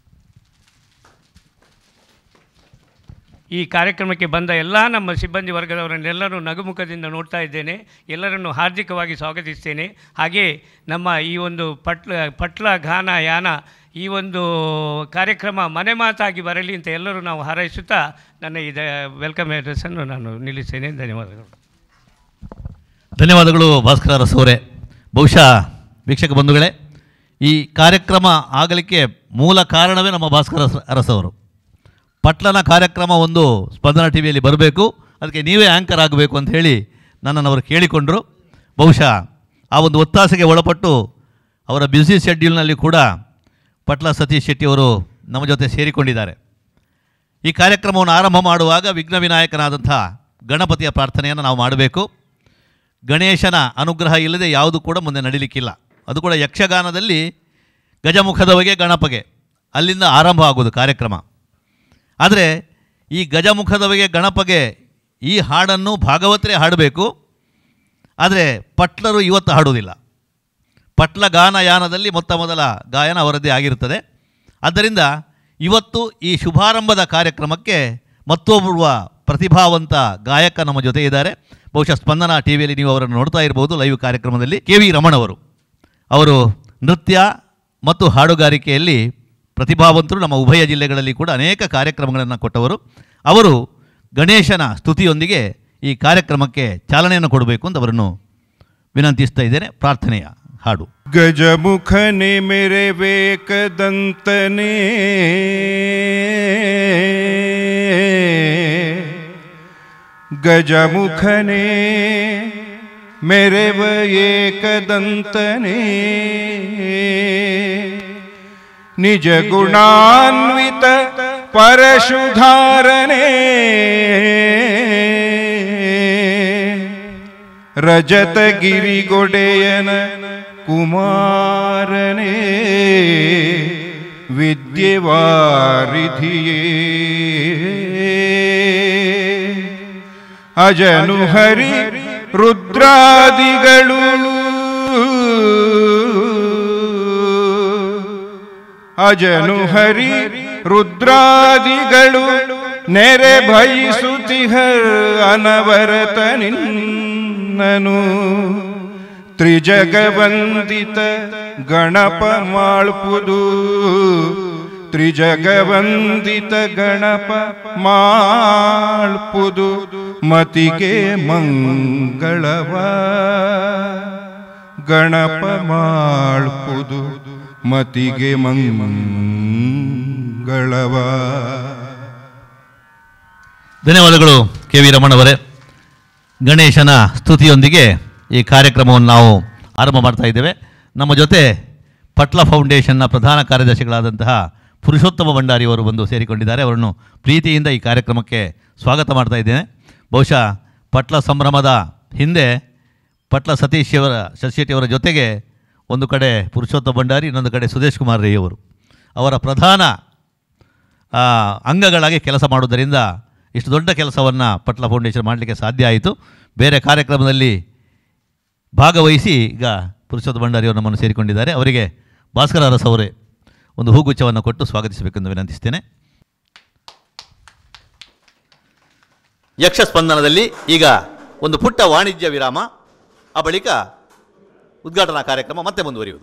ಈ ಕಾರ್ಯಕ್ರಮಕ್ಕೆ ಬಂದ ಎಲ್ಲ ನಮ್ಮ ಸಿಬ್ಬಂದಿ ವರ್ಗದವರನ್ನೆಲ್ಲರೂ ನಗುಮುಖದಿಂದ ನೋಡ್ತಾ ಇದ್ದೇನೆ ಎಲ್ಲರನ್ನು ಹಾರ್ದಿಕವಾಗಿ ಸ್ವಾಗತಿಸ್ತೇನೆ ಹಾಗೆ ನಮ್ಮ ಈ ಒಂದು ಪಟ್ಲ ಪಟ್ಲ ಗಾನ ಯಾನ ಈ ಒಂದು ಕಾರ್ಯಕ್ರಮ ಮನೆ ಮಾತಾಗಿ ಬರಲಿ ಅಂತ ಎಲ್ಲರೂ ನಾವು ಹಾರೈಸುತ್ತಾ ನನ್ನ ಈ ವೆಲ್ಕಮ್ ಅಡ್ರೆಸ್ಸನ್ನು ನಾನು ನಿಲ್ಲಿಸ್ತೇನೆ ಧನ್ಯವಾದಗಳು ಧನ್ಯವಾದಗಳು ಭಾಸ್ಕರ ಅರಸವರೇ ಬಹುಶಃ ವೀಕ್ಷಕ ಬಂಧುಗಳೇ ಈ ಕಾರ್ಯಕ್ರಮ ಆಗಲಿಕ್ಕೆ ಮೂಲ ಕಾರಣವೇ ನಮ್ಮ ಭಾಸ್ಕರ ಅರಸ- ಅರಸವರು ಪಟ್ಲನ ಕಾರ್ಯಕ್ರಮ ಒಂದು ಸ್ಪಂದನ ಟಿ ವಿಯಲ್ಲಿ ಬರಬೇಕು ಅದಕ್ಕೆ ನೀವೇ ಆ್ಯಂಕರ್ ಆಗಬೇಕು ಅಂತ ಹೇಳಿ ನನ್ನನ್ನು ಅವರು ಕೇಳಿಕೊಂಡರು ಬಹುಶಃ ಆ ಒಂದು ಒತ್ತಾಸೆಗೆ ಒಳಪಟ್ಟು ಅವರ ಬ್ಯುಸಿ ಶೆಡ್ಯೂಲ್ನಲ್ಲಿ ಕೂಡ ಪಟ್ಲ ಸತೀಶ್ ಶೆಟ್ಟಿಯವರು ನಮ್ಮ ಜೊತೆ ಸೇರಿಕೊಂಡಿದ್ದಾರೆ ಈ ಕಾರ್ಯಕ್ರಮವನ್ನು ಆರಂಭ ಮಾಡುವಾಗ ವಿಘ್ನ ವಿನಾಯಕನಾದಂಥ ಗಣಪತಿಯ ಪ್ರಾರ್ಥನೆಯನ್ನು ನಾವು ಮಾಡಬೇಕು ಗಣೇಶನ ಅನುಗ್ರಹ ಇಲ್ಲದೆ ಯಾವುದು ಕೂಡ ಮುಂದೆ ನಡೀಲಿಕ್ಕಿಲ್ಲ ಅದು ಕೂಡ ಯಕ್ಷಗಾನದಲ್ಲಿ ಗಜಮುಖದವಗೆ ಗಣಪಗೆ ಅಲ್ಲಿಂದ ಆರಂಭ ಆಗೋದು ಕಾರ್ಯಕ್ರಮ ಆದರೆ ಈ ಗಜಮುಖದವಗೆ ಗಣಪಗೆ ಈ ಹಾಡನ್ನು ಭಾಗವತರೇ ಹಾಡಬೇಕು ಆದರೆ ಪಟ್ಲರು ಇವತ್ತು ಹಾಡುವುದಿಲ್ಲ ಪಟ್ಲ ಗಾನ ಯಾನದಲ್ಲಿ ಮೊತ್ತ ಮೊದಲ ಗಾಯನ ಅವರದ್ದೇ ಆಗಿರುತ್ತದೆ ಆದ್ದರಿಂದ ಇವತ್ತು ಈ ಶುಭಾರಂಭದ ಕಾರ್ಯಕ್ರಮಕ್ಕೆ ಮತ್ತೊಬ್ಬರುವ ಪ್ರತಿಭಾವಂತ ಗಾಯಕ ನಮ್ಮ ಜೊತೆ ಇದ್ದಾರೆ ಬಹುಶಃ ಸ್ಪಂದನ ಟಿ ವಿಯಲ್ಲಿ ನೀವು ಅವರನ್ನು ನೋಡ್ತಾ ಇರ್ಬೋದು ಲೈವ್ ಕಾರ್ಯಕ್ರಮದಲ್ಲಿ ಕೆ ವಿ ರಮಣ್ ಅವರು ಅವರು ನೃತ್ಯ ಮತ್ತು ಹಾಡುಗಾರಿಕೆಯಲ್ಲಿ ಪ್ರತಿಭಾವಂತರು ನಮ್ಮ ಉಭಯ ಜಿಲ್ಲೆಗಳಲ್ಲಿ ಕೂಡ ಅನೇಕ ಕಾರ್ಯಕ್ರಮಗಳನ್ನು ಕೊಟ್ಟವರು ಅವರು ಗಣೇಶನ ಸ್ತುತಿಯೊಂದಿಗೆ ಈ ಕಾರ್ಯಕ್ರಮಕ್ಕೆ ಚಾಲನೆಯನ್ನು ಕೊಡಬೇಕು ಅಂತ ಅವರನ್ನು ವಿನಂತಿಸ್ತಾ ಇದ್ದೇನೆ ಪ್ರಾರ್ಥನೆಯ ಹಾಡು ಗಜಮುಖನೆ ಮೇರೆ ವೇಕದಂತನೇ ಗಜಮುಖನೇ ಮೆರೆವ ಏಕದಂತನೇ ನಿಜ ಗುಣಾನ್ವಿತ ಪರಶುಧಾರನೇ ರಜತಗಿರಿಗೊಡೆಯನ ಕುಮಾರನೇ ವಿದ್ಯೆವಾರಿಧಿಯೇ ಅಜನು ಹರಿ ರುದ್ರಾದಿಗಳು ಅಜನು ಹರಿ ರುದ್ರಾದಿಗಳು ನೆರೆ ಭಯಿಸುತಿಹರ್ ಅನವರತ ನಿನ್ನನು ತ್ರಿಜಗವಂದಿತ ಗಣಪ ಮಾಳ್ಪುದು ತ್ರಿಜಗವಂದಿತ ಗಣಪ ಮಾಳ್ಪುದು ಮತಿಗೆ ಮಂಗಳವ ಗಣಪ ಮಾಳ್ಪುದು ಮತಿಗೆ ಮಂಗಳವ ಧನ್ಯವಾದಗಳು ಕೆ ವಿ ರಮಣ್ ಅವರೇ ಗಣೇಶನ ಸ್ತುತಿಯೊಂದಿಗೆ ಈ ಕಾರ್ಯಕ್ರಮವನ್ನು ನಾವು ಆರಂಭ ಮಾಡ್ತಾ ಇದ್ದೇವೆ ನಮ್ಮ ಜೊತೆ ಪಟ್ಲ ಫೌಂಡೇಶನ್ನ ಪ್ರಧಾನ ಕಾರ್ಯದರ್ಶಿಗಳಾದಂತಹ ಪುರುಷೋತ್ತಮ ಭಂಡಾರಿ ಅವರು ಬಂದು ಸೇರಿಕೊಂಡಿದ್ದಾರೆ ಅವರನ್ನು ಪ್ರೀತಿಯಿಂದ ಈ ಕಾರ್ಯಕ್ರಮಕ್ಕೆ ಸ್ವಾಗತ ಮಾಡ್ತಾ ಇದ್ದೇನೆ ಬಹುಶಃ ಪಟ್ಲ ಸಂಭ್ರಮದ ಹಿಂದೆ ಪಟ್ಲ ಸತೀಶ್ ಅವರ ಶಶಿಯವರ ಜೊತೆಗೆ ಒಂದು ಕಡೆ ಪುರುಷೋತ್ತಮ ಭಂಡಾರಿ ಇನ್ನೊಂದು ಕಡೆ ಸುದೇಶ್ ಕುಮಾರ್ ರೈ ಅವರು ಅವರ ಪ್ರಧಾನ ಆ, ಅಂಗಗಳಾಗಿ ಕೆಲಸ ಮಾಡುವುದರಿಂದ ಇಷ್ಟು ದೊಡ್ಡ ಕೆಲಸವನ್ನು ಪಟ್ಲ ಫೌಂಡೇಶನ್ ಮಾಡಲಿಕ್ಕೆ ಸಾಧ್ಯ ಆಯಿತು ಬೇರೆ ಕಾರ್ಯಕ್ರಮದಲ್ಲಿ ಭಾಗವಹಿಸಿ ಈಗ ಪುರುಷೋತ್ತ ಭಂಡಾರಿಯವರು ನಮ್ಮನ್ನು ಸೇರಿಕೊಂಡಿದ್ದಾರೆ ಅವರಿಗೆ ಭಾಸ್ಕರ ಅರಸ್ ಅವರೇ ಒಂದು ಹೂಗುಚ್ಛವನ್ನು ಕೊಟ್ಟು ಸ್ವಾಗತಿಸಬೇಕೆಂದು ವಿನಂತಿಸ್ತೇನೆ ಯಕ್ಷ ಸ್ಪಂದನದಲ್ಲಿ ಈಗ ಒಂದು ಪುಟ್ಟ ವಾಣಿಜ್ಯ ವಿರಾಮ ಆ ಬಳಿಕ ಉದ್ಘಾಟನಾ ಕಾರ್ಯಕ್ರಮ ಮತ್ತೆ ಮುಂದುವರಿಯುವುದು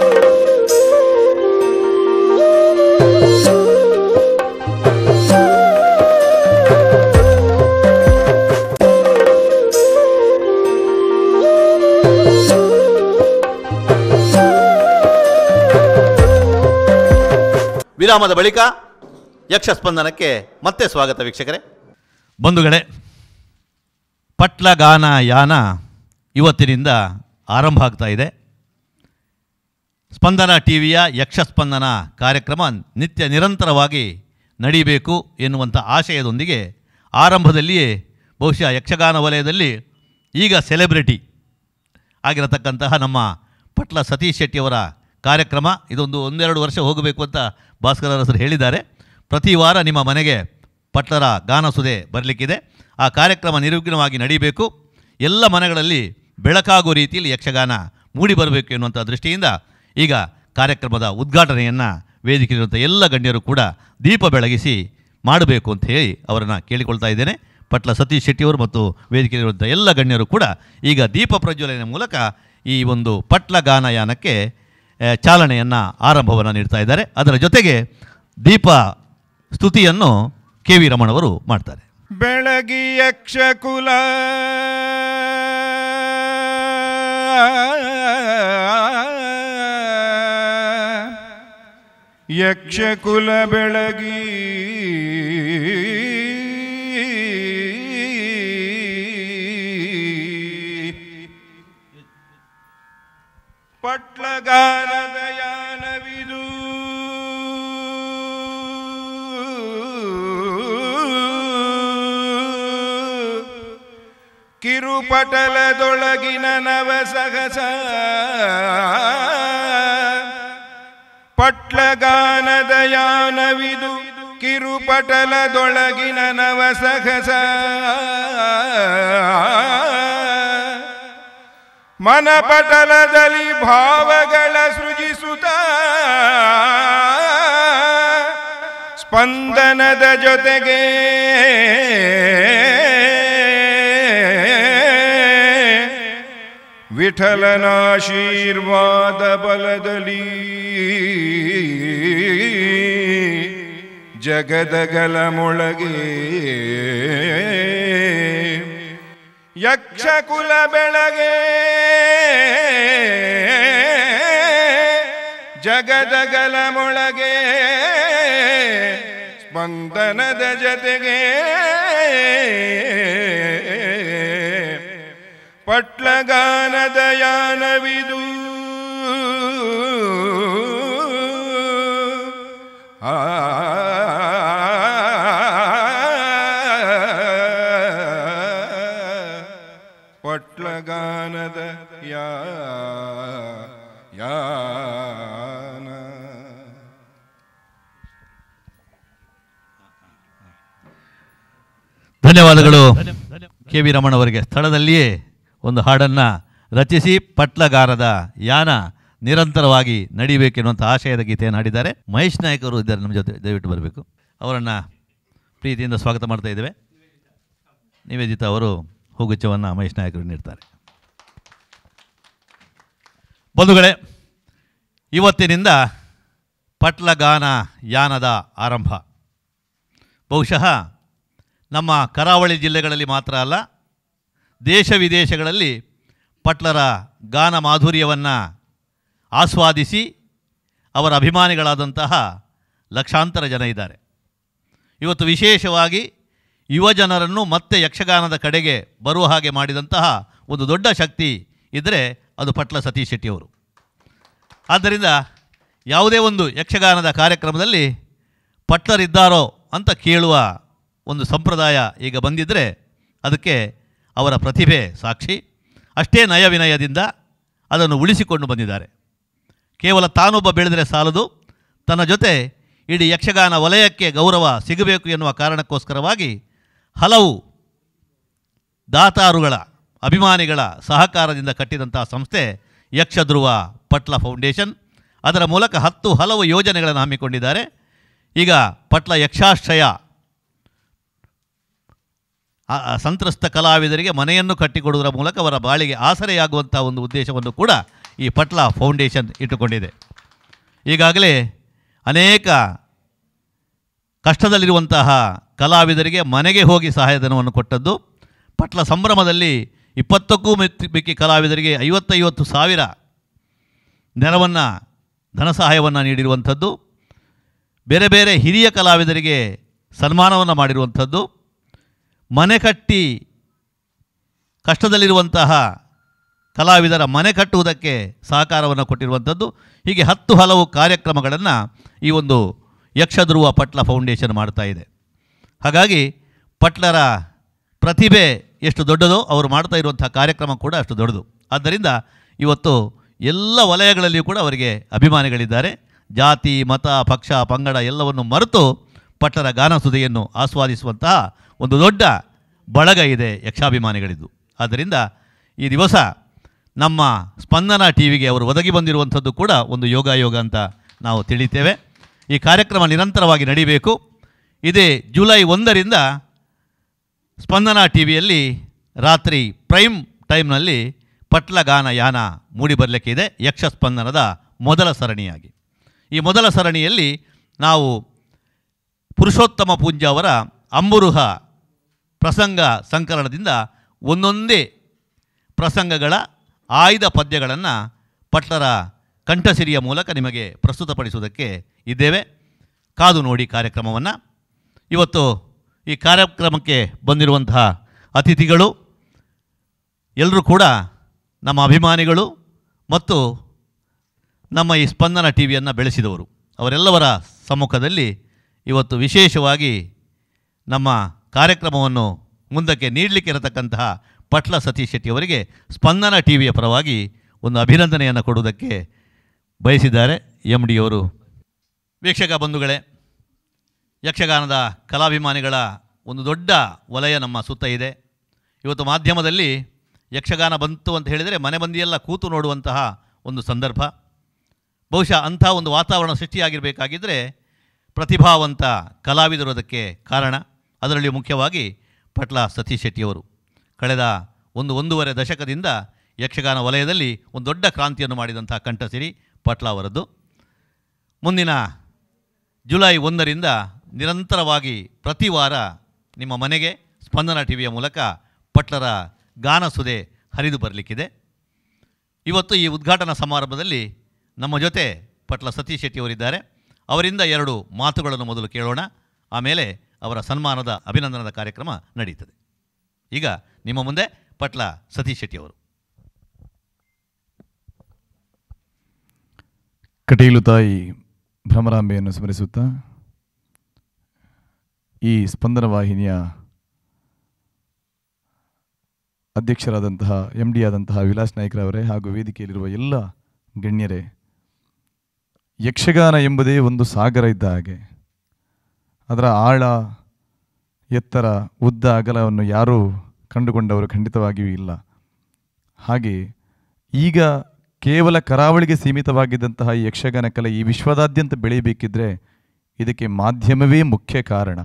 ವಿರಾಮದ ಬಳಿಕ ಯಕ್ಷ ಸ್ಪಂದನಕ್ಕೆ ಮತ್ತೆ ಸ್ವಾಗತ ವೀಕ್ಷಕರೇ ಬಂಧುಗಳೇ ಪಟ್ಲ ಗಾನ ಯಾನ ಇವತ್ತಿನಿಂದ ಆರಂಭ ಆಗ್ತಾ ಇದೆ ಸ್ಪಂದನ ಟಿ ವಿಯ ಯಕ್ಷ ಸ್ಪಂದನ ಕಾರ್ಯಕ್ರಮ ನಿತ್ಯ ನಿರಂತರವಾಗಿ ನಡೀಬೇಕು ಎನ್ನುವಂಥ ಆಶಯದೊಂದಿಗೆ ಆರಂಭದಲ್ಲಿಯೇ ಬಹುಶಃ ಯಕ್ಷಗಾನ ವಲಯದಲ್ಲಿ ಈಗ ಸೆಲೆಬ್ರಿಟಿ ಆಗಿರತಕ್ಕಂತಹ ನಮ್ಮ ಪಟ್ಲ ಸತೀಶ್ ಶೆಟ್ಟಿಯವರ ಕಾರ್ಯಕ್ರಮ ಇದೊಂದು ಒಂದೆರಡು ವರ್ಷ ಹೋಗಬೇಕು ಅಂತ ಭಾಸ್ಕರ ಅರಸರು ಹೇಳಿದ್ದಾರೆ ಪ್ರತಿ ವಾರ ನಿಮ್ಮ ಮನೆಗೆ ಪಟ್ಲರ ಗಾನಸುದೆ ಬರಲಿಕ್ಕಿದೆ ಆ ಕಾರ್ಯಕ್ರಮ ನಿರ್ವಿಘ್ನವಾಗಿ ನಡೀಬೇಕು ಎಲ್ಲ ಮನೆಗಳಲ್ಲಿ ಬೆಳಕಾಗುವ ರೀತಿಯಲ್ಲಿ ಯಕ್ಷಗಾನ ಮೂಡಿ ಬರಬೇಕು ಎನ್ನುವಂಥ ದೃಷ್ಟಿಯಿಂದ ಈಗ ಕಾರ್ಯಕ್ರಮದ ಉದ್ಘಾಟನೆಯನ್ನು ವೇದಿಕೆಯಿರುವಂಥ ಎಲ್ಲ ಗಣ್ಯರು ಕೂಡ ದೀಪ ಬೆಳಗಿಸಿ ಮಾಡಬೇಕು ಅಂತ ಹೇಳಿ ಅವರನ್ನು ಕೇಳಿಕೊಳ್ತಾ ಇದ್ದೇನೆ ಪಟ್ಲ ಸತೀಶ್ ಶೆಟ್ಟಿಯವರು ಮತ್ತು ವೇದಿಕೆಯಲ್ಲಿರುವಂಥ ಎಲ್ಲ ಗಣ್ಯರು ಕೂಡ ಈಗ ದೀಪ ಪ್ರಜ್ವಲನೆ ಮೂಲಕ ಈ ಒಂದು ಪಟ್ಲ ಗಾನಯಾನಕ್ಕೆ ಆ, ಚಾಲನೆಯನ್ನು ಆರಂಭವನ್ನು ನೀಡ್ತಾ ಇದ್ದಾರೆ ಅದರ ಜೊತೆಗೆ ದೀಪ ಸ್ತುತಿಯನ್ನು ಕೆ ವಿ ರಮಣವರು ಮಾಡ್ತಾರೆ ಬೆಳಗಿ ಯಕ್ಷಕುಲ ಯಕ್ಷಕುಲ ಬೆಳಗಿ ಪಟ್ಲಗಾನದ ಯಾನವಿದು ಕಿರುಪಟಲದೊಳಗಿನ ನವಸಹಸ ಪಟ್ಲಗಾನದ ಯಾನವಿದು ಕಿರುಪಟಲದೊಳಗಿನ ನವಸಹಸ ಮನಪಟಲದಲ್ಲಿ ಭಾವಗಳ ಸೃಜಿಸುತ್ತ ಸ್ಪಂದನದ ಜೊತೆಗೆ ವಿಠಲನಾಶೀರ್ವಾದ ಬಲದಲ್ಲಿ ಜಗದಗಲ ಮೊಳಗೆ ಯಕ್ಷಕುಲ ಬೆಳಗೆ ಜಗದಗಲ ಮೊಳಗೆ ಸ್ಪಂದನದ ಜತೆಗೆ ಪಟ್ಲಗಾನದ ಯಾನವಿದು ಆ ಪಟ್ಲಗಾನದ ಯಾ ಯಾನ ಧನ್ಯವಾದಗಳು ಕೆ ವಿ ರಮಣ ಅವರಿಗೆ ಸ್ಥಳದಲ್ಲಿಯೇ ಒಂದು ಹಾಡನ್ನು ರಚಿಸಿ ಪಟ್ಲಗಾರದ ಯಾನ ನಿರಂತರವಾಗಿ ನಡೀಬೇಕೆನ್ನುವಂಥ ಆಶಯದ ಗೀತೆಯನ್ನು ಹಾಡಿದ್ದಾರೆ ಮಹೇಶ್ ನಾಯಕ್ ಅವರು ಇದ್ದಾರೆ ನಮ್ಮ ಜೊತೆ ದಯವಿಟ್ಟು ಬರಬೇಕು ಅವರನ್ನು ಪ್ರೀತಿಯಿಂದ ಸ್ವಾಗತ ಮಾಡ್ತಾ ಇದ್ದೇವೆ ನಿವೇದಿತಾ ಅವರು ಹೂಗುಚ್ಛವನ್ನು ಮಹೇಶ್ ನಾಯಕರು ನೀಡ್ತಾರೆ ಬಂಧುಗಳೇ ಇವತ್ತಿನಿಂದ ಪಟ್ಲಗಾನ ಯಾನದ ಆರಂಭ ಬಹುಶಃ ನಮ್ಮ ಕರಾವಳಿ ಜಿಲ್ಲೆಗಳಲ್ಲಿ ಮಾತ್ರ ಅಲ್ಲ ದೇಶ ವಿದೇಶಗಳಲ್ಲಿ ಪಟ್ಲರ ಗಾನ ಮಾಧುರ್ಯವನ್ನು ಆಸ್ವಾದಿಸಿ ಅವರ ಅಭಿಮಾನಿಗಳಾದಂತಹ ಲಕ್ಷಾಂತರ ಜನ ಇದ್ದಾರೆ ಇವತ್ತು ವಿಶೇಷವಾಗಿ ಯುವ ಜನರನ್ನು ಮತ್ತೆ ಯಕ್ಷಗಾನದ ಕಡೆಗೆ ಬರುವ ಹಾಗೆ ಮಾಡಿದಂತಹ ಒಂದು ದೊಡ್ಡ ಶಕ್ತಿ ಇದ್ದರೆ ಅದು ಪಟ್ಲ ಸತೀಶ್ ಶೆಟ್ಟಿಯವರು ಆದ್ದರಿಂದ ಯಾವುದೇ ಒಂದು ಯಕ್ಷಗಾನದ ಕಾರ್ಯಕ್ರಮದಲ್ಲಿ ಪಟ್ಲರಿದ್ದಾರೋ ಅಂತ ಕೇಳುವ ಒಂದು ಸಂಪ್ರದಾಯ ಈಗ ಬಂದಿದ್ದರೆ ಅದಕ್ಕೆ ಅವರ ಪ್ರತಿಭೆ ಸಾಕ್ಷಿ ಅಷ್ಟೇ ನಯವಿನಯದಿಂದ ಅದನ್ನು ಉಳಿಸಿಕೊಂಡು ಬಂದಿದ್ದಾರೆ ಕೇವಲ ತಾನೊಬ್ಬ ಬೆಳೆದರೆ ಸಾಲದು ತನ್ನ ಜೊತೆ ಇಡೀ ಯಕ್ಷಗಾನ ವಲಯಕ್ಕೆ ಗೌರವ ಸಿಗಬೇಕು ಎನ್ನುವ ಕಾರಣಕ್ಕೋಸ್ಕರವಾಗಿ ಹಲವು ದಾತಾರುಗಳ ಅಭಿಮಾನಿಗಳ ಸಹಕಾರದಿಂದ ಕಟ್ಟಿದಂಥ ಸಂಸ್ಥೆ ಯಕ್ಷಧ್ರುವ ಪಟ್ಲ ಫೌಂಡೇಶನ್ ಅದರ ಮೂಲಕ ಹತ್ತು ಹಲವು ಯೋಜನೆಗಳನ್ನು ಹಮ್ಮಿಕೊಂಡಿದ್ದಾರೆ ಈಗ ಪಟ್ಲ ಯಕ್ಷಾಶ್ರಯ ಆ- ಆ ಸಂತ್ರಸ್ತ ಕಲಾವಿದರಿಗೆ ಮನೆಯನ್ನು ಕಟ್ಟಿಕೊಡುವುದರ ಮೂಲಕ ಅವರ ಬಾಳಿಗೆ ಆಸರೆಯಾಗುವಂಥ ಒಂದು ಉದ್ದೇಶವನ್ನು ಕೂಡ ಈ ಪಟ್ಲ ಫೌಂಡೇಶನ್ ಇಟ್ಟುಕೊಂಡಿದೆ ಈಗಾಗಲೇ ಅನೇಕ ಕಷ್ಟದಲ್ಲಿರುವಂತಹ ಕಲಾವಿದರಿಗೆ ಮನೆಗೆ ಹೋಗಿ ಸಹಾಯಧನವನ್ನು ಕೊಟ್ಟದ್ದು ಪಟ್ಲ ಸಂಭ್ರಮದಲ್ಲಿ ಇಪ್ಪತ್ತಕ್ಕೂ ಮಿಕ್ಕಿ ಮಿಕ್ಕಿ ಕಲಾವಿದರಿಗೆ ಐವತ್ತೈವತ್ತು ಸಾವಿರ ನೆರವನ್ನು ಧನ ಸಹಾಯವನ್ನು ನೀಡಿರುವಂಥದ್ದು ಬೇರೆ ಬೇರೆ ಹಿರಿಯ ಕಲಾವಿದರಿಗೆ ಸನ್ಮಾನವನ್ನು ಮಾಡಿರುವಂಥದ್ದು ಮನೆ ಕಟ್ಟಿ ಕಷ್ಟದಲ್ಲಿರುವಂತಹ ಕಲಾವಿದರ ಮನೆ ಕಟ್ಟುವುದಕ್ಕೆ ಸಹಕಾರವನ್ನು ಕೊಟ್ಟಿರುವಂಥದ್ದು ಹೀಗೆ ಹತ್ತು ಹಲವು ಕಾರ್ಯಕ್ರಮಗಳನ್ನು ಈ ಒಂದು ಯಕ್ಷಧ್ರುವ ಪಟ್ಲ ಫೌಂಡೇಶನ್ ಮಾಡ್ತಾ ಇದೆ ಹಾಗಾಗಿ ಪಟ್ಲರ ಪ್ರತಿಭೆ ಎಷ್ಟು ದೊಡ್ಡದೋ ಅವರು ಮಾಡ್ತಾ ಇರುವಂಥ ಕಾರ್ಯಕ್ರಮ ಕೂಡ ಅಷ್ಟು ದೊಡ್ಡದು ಆದ್ದರಿಂದ ಇವತ್ತು ಎಲ್ಲ ವಲಯಗಳಲ್ಲಿಯೂ ಕೂಡ ಅವರಿಗೆ ಅಭಿಮಾನಿಗಳಿದ್ದಾರೆ ಜಾತಿ ಮತ ಪಕ್ಷ ಪಂಗಡ ಎಲ್ಲವನ್ನು ಮರೆತು ಪಟ್ಟರ ಗಾನಸುದೆಯನ್ನು ಆಸ್ವಾದಿಸುವಂತಹ ಒಂದು ದೊಡ್ಡ ಬಳಗ ಇದೆ ಯಕ್ಷಾಭಿಮಾನಿಗಳಿದ್ದು ಆದ್ದರಿಂದ ಈ ದಿವಸ ನಮ್ಮ ಸ್ಪಂದನ ಟಿ ವಿಗೆ ಅವರು ಒದಗಿ ಬಂದಿರುವಂಥದ್ದು ಕೂಡ ಒಂದು ಯೋಗಾಯೋಗ ಅಂತ ನಾವು ತಿಳಿತೇವೆ ಈ ಕಾರ್ಯಕ್ರಮ ನಿರಂತರವಾಗಿ ನಡೀಬೇಕು ಇದೇ ಜುಲೈ ಒಂದರಿಂದ ಸ್ಪಂದನ ಟಿ ವಿಯಲ್ಲಿ ರಾತ್ರಿ ಪ್ರೈಮ್ ಟೈಮ್ನಲ್ಲಿ ಪಟ್ಲ ಗಾನ ಯಾನ ಮೂಡಿ ಬರಲಿಕ್ಕಿದೆ ಯಕ್ಷ ಸ್ಪಂದನದ ಮೊದಲ ಸರಣಿಯಾಗಿ ಈ ಮೊದಲ ಸರಣಿಯಲ್ಲಿ ನಾವು ಪುರುಷೋತ್ತಮ ಪೂಂಜ ಅವರ ಅಂಬುರುಹ ಪ್ರಸಂಗ ಸಂಕಲನದಿಂದ ಒಂದೊಂದೇ ಪ್ರಸಂಗಗಳ ಆಯ್ದ ಪದ್ಯಗಳನ್ನು ಪಟ್ಲರ ಕಂಠಸಿರಿಯ ಮೂಲಕ ನಿಮಗೆ ಪ್ರಸ್ತುತಪಡಿಸುವುದಕ್ಕೆ ಇದ್ದೇವೆ ಕಾದು ನೋಡಿ ಕಾರ್ಯಕ್ರಮವನ್ನು ಇವತ್ತು ಈ ಕಾರ್ಯಕ್ರಮಕ್ಕೆ ಬಂದಿರುವಂತಹ ಅತಿಥಿಗಳು ಎಲ್ಲರೂ ಕೂಡ ನಮ್ಮ ಅಭಿಮಾನಿಗಳು ಮತ್ತು ನಮ್ಮ ಈ ಸ್ಪಂದನ ಟಿ ವಿಯನ್ನು ಬೆಳೆಸಿದವರು ಅವರೆಲ್ಲವರ ಸಮ್ಮುಖದಲ್ಲಿ ಇವತ್ತು ವಿಶೇಷವಾಗಿ ನಮ್ಮ ಕಾರ್ಯಕ್ರಮವನ್ನು ಮುಂದಕ್ಕೆ ನೀಡಲಿಕ್ಕೆ ಇರತಕ್ಕಂತಹ ಪಟ್ಲ ಸತೀಶ್ ಶೆಟ್ಟಿ ಅವರಿಗೆ ಸ್ಪಂದನ ಟಿ ವಿಯ ಪರವಾಗಿ ಒಂದು ಅಭಿನಂದನೆಯನ್ನು ಕೊಡುವುದಕ್ಕೆ ಬಯಸಿದ್ದಾರೆ ಎಮ್ ಡಿಯವರು ವೀಕ್ಷಕ ಬಂಧುಗಳೇ ಯಕ್ಷಗಾನದ ಕಲಾಭಿಮಾನಿಗಳ ಒಂದು ದೊಡ್ಡ ವಲಯ ನಮ್ಮ ಸುತ್ತ ಇದೆ ಇವತ್ತು ಮಾಧ್ಯಮದಲ್ಲಿ ಯಕ್ಷಗಾನ ಬಂತು ಅಂತ ಹೇಳಿದರೆ ಮನೆ ಮಂದಿಯೆಲ್ಲ ಕೂತು ನೋಡುವಂತಹ ಒಂದು ಸಂದರ್ಭ ಬಹುಶಃ ಅಂಥ ಒಂದು ವಾತಾವರಣ ಸೃಷ್ಟಿಯಾಗಿರಬೇಕಾಗಿದ್ದರೆ ಪ್ರತಿಭಾವಂತ ಕಲಾವಿದರು ಅದಕ್ಕೆ ಕಾರಣ ಅದರಲ್ಲಿ ಮುಖ್ಯವಾಗಿ ಪಟ್ಲ ಸತೀಶ್ ಶೆಟ್ಟಿಯವರು ಕಳೆದ ಒಂದು ಒಂದೂವರೆ ದಶಕದಿಂದ ಯಕ್ಷಗಾನ ವಲಯದಲ್ಲಿ ಒಂದು ದೊಡ್ಡ ಕ್ರಾಂತಿಯನ್ನು ಮಾಡಿದಂಥ ಕಂಠಸಿರಿ ಪಟ್ಲ ಅವರದ್ದು ಮುಂದಿನ ಜುಲೈ ಒಂದರಿಂದ ನಿರಂತರವಾಗಿ ಪ್ರತಿ ವಾರ ನಿಮ್ಮ ಮನೆಗೆ ಸ್ಪಂದನ ಟಿ ವಿಯ ಮೂಲಕ ಪಟ್ಲರ ಗಾನಸುದೆ ಹರಿದು ಬರಲಿಕ್ಕಿದೆ ಇವತ್ತು ಈ ಉದ್ಘಾಟನಾ ಸಮಾರಂಭದಲ್ಲಿ ನಮ್ಮ ಜೊತೆ ಪಟ್ಲ ಸತೀಶ್ ಶೆಟ್ಟಿಯವರಿದ್ದಾರೆ ಅವರಿಂದ ಎರಡು ಮಾತುಗಳನ್ನು ಮೊದಲು ಕೇಳೋಣ ಆಮೇಲೆ ಅವರ ಸನ್ಮಾನದ ಅಭಿನಂದನದ ಕಾರ್ಯಕ್ರಮ ನಡೆಯುತ್ತದೆ ಈಗ ನಿಮ್ಮ ಮುಂದೆ ಪಟ್ಲ ಸತೀಶ್ ಶೆಟ್ಟಿಯವರು ಕಟೀಲು ತಾಯಿ ಭ್ರಮರಾಂಬೆಯನ್ನು ಸ್ಮರಿಸುತ್ತಾ ಈ ಸ್ಪಂದನ ವಾಹಿನಿಯ ಅಧ್ಯಕ್ಷರಾದಂತಹ ಎಂ ಡಿ ಆದಂತಹ ವಿಲಾಸ್ ನಾಯ್ಕರವರೇ ಹಾಗೂ ವೇದಿಕೆಯಲ್ಲಿರುವ ಎಲ್ಲ ಗಣ್ಯರೇ ಯಕ್ಷಗಾನ ಎಂಬುದೇ ಒಂದು ಸಾಗರ ಇದ್ದ ಹಾಗೆ ಅದರ ಆಳ ಎತ್ತರ ಉದ್ದ ಅಗಲವನ್ನು ಯಾರೂ ಕಂಡುಕೊಂಡವರು ಖಂಡಿತವಾಗಿಯೂ ಇಲ್ಲ ಹಾಗೆ ಈಗ ಕೇವಲ ಕರಾವಳಿಗೆ ಸೀಮಿತವಾಗಿದ್ದಂತಹ ಈ ಯಕ್ಷಗಾನ ಕಲೆ ಈ ವಿಶ್ವದಾದ್ಯಂತ ಬೆಳೆಯಬೇಕಿದ್ರೆ ಇದಕ್ಕೆ ಮಾಧ್ಯಮವೇ ಮುಖ್ಯ ಕಾರಣ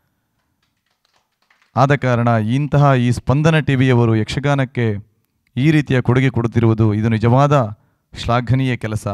ಆದ ಕಾರಣ ಇಂತಹ ಈ ಸ್ಪಂದನ ಟಿವಿಯವರು ಯಕ್ಷಗಾನಕ್ಕೆ ಈ ರೀತಿಯ ಕೊಡುಗೆ ಕೊಡುತ್ತಿರುವುದು ಇದು ನಿಜವಾದ ಶ್ಲಾಘನೀಯ ಕೆಲಸ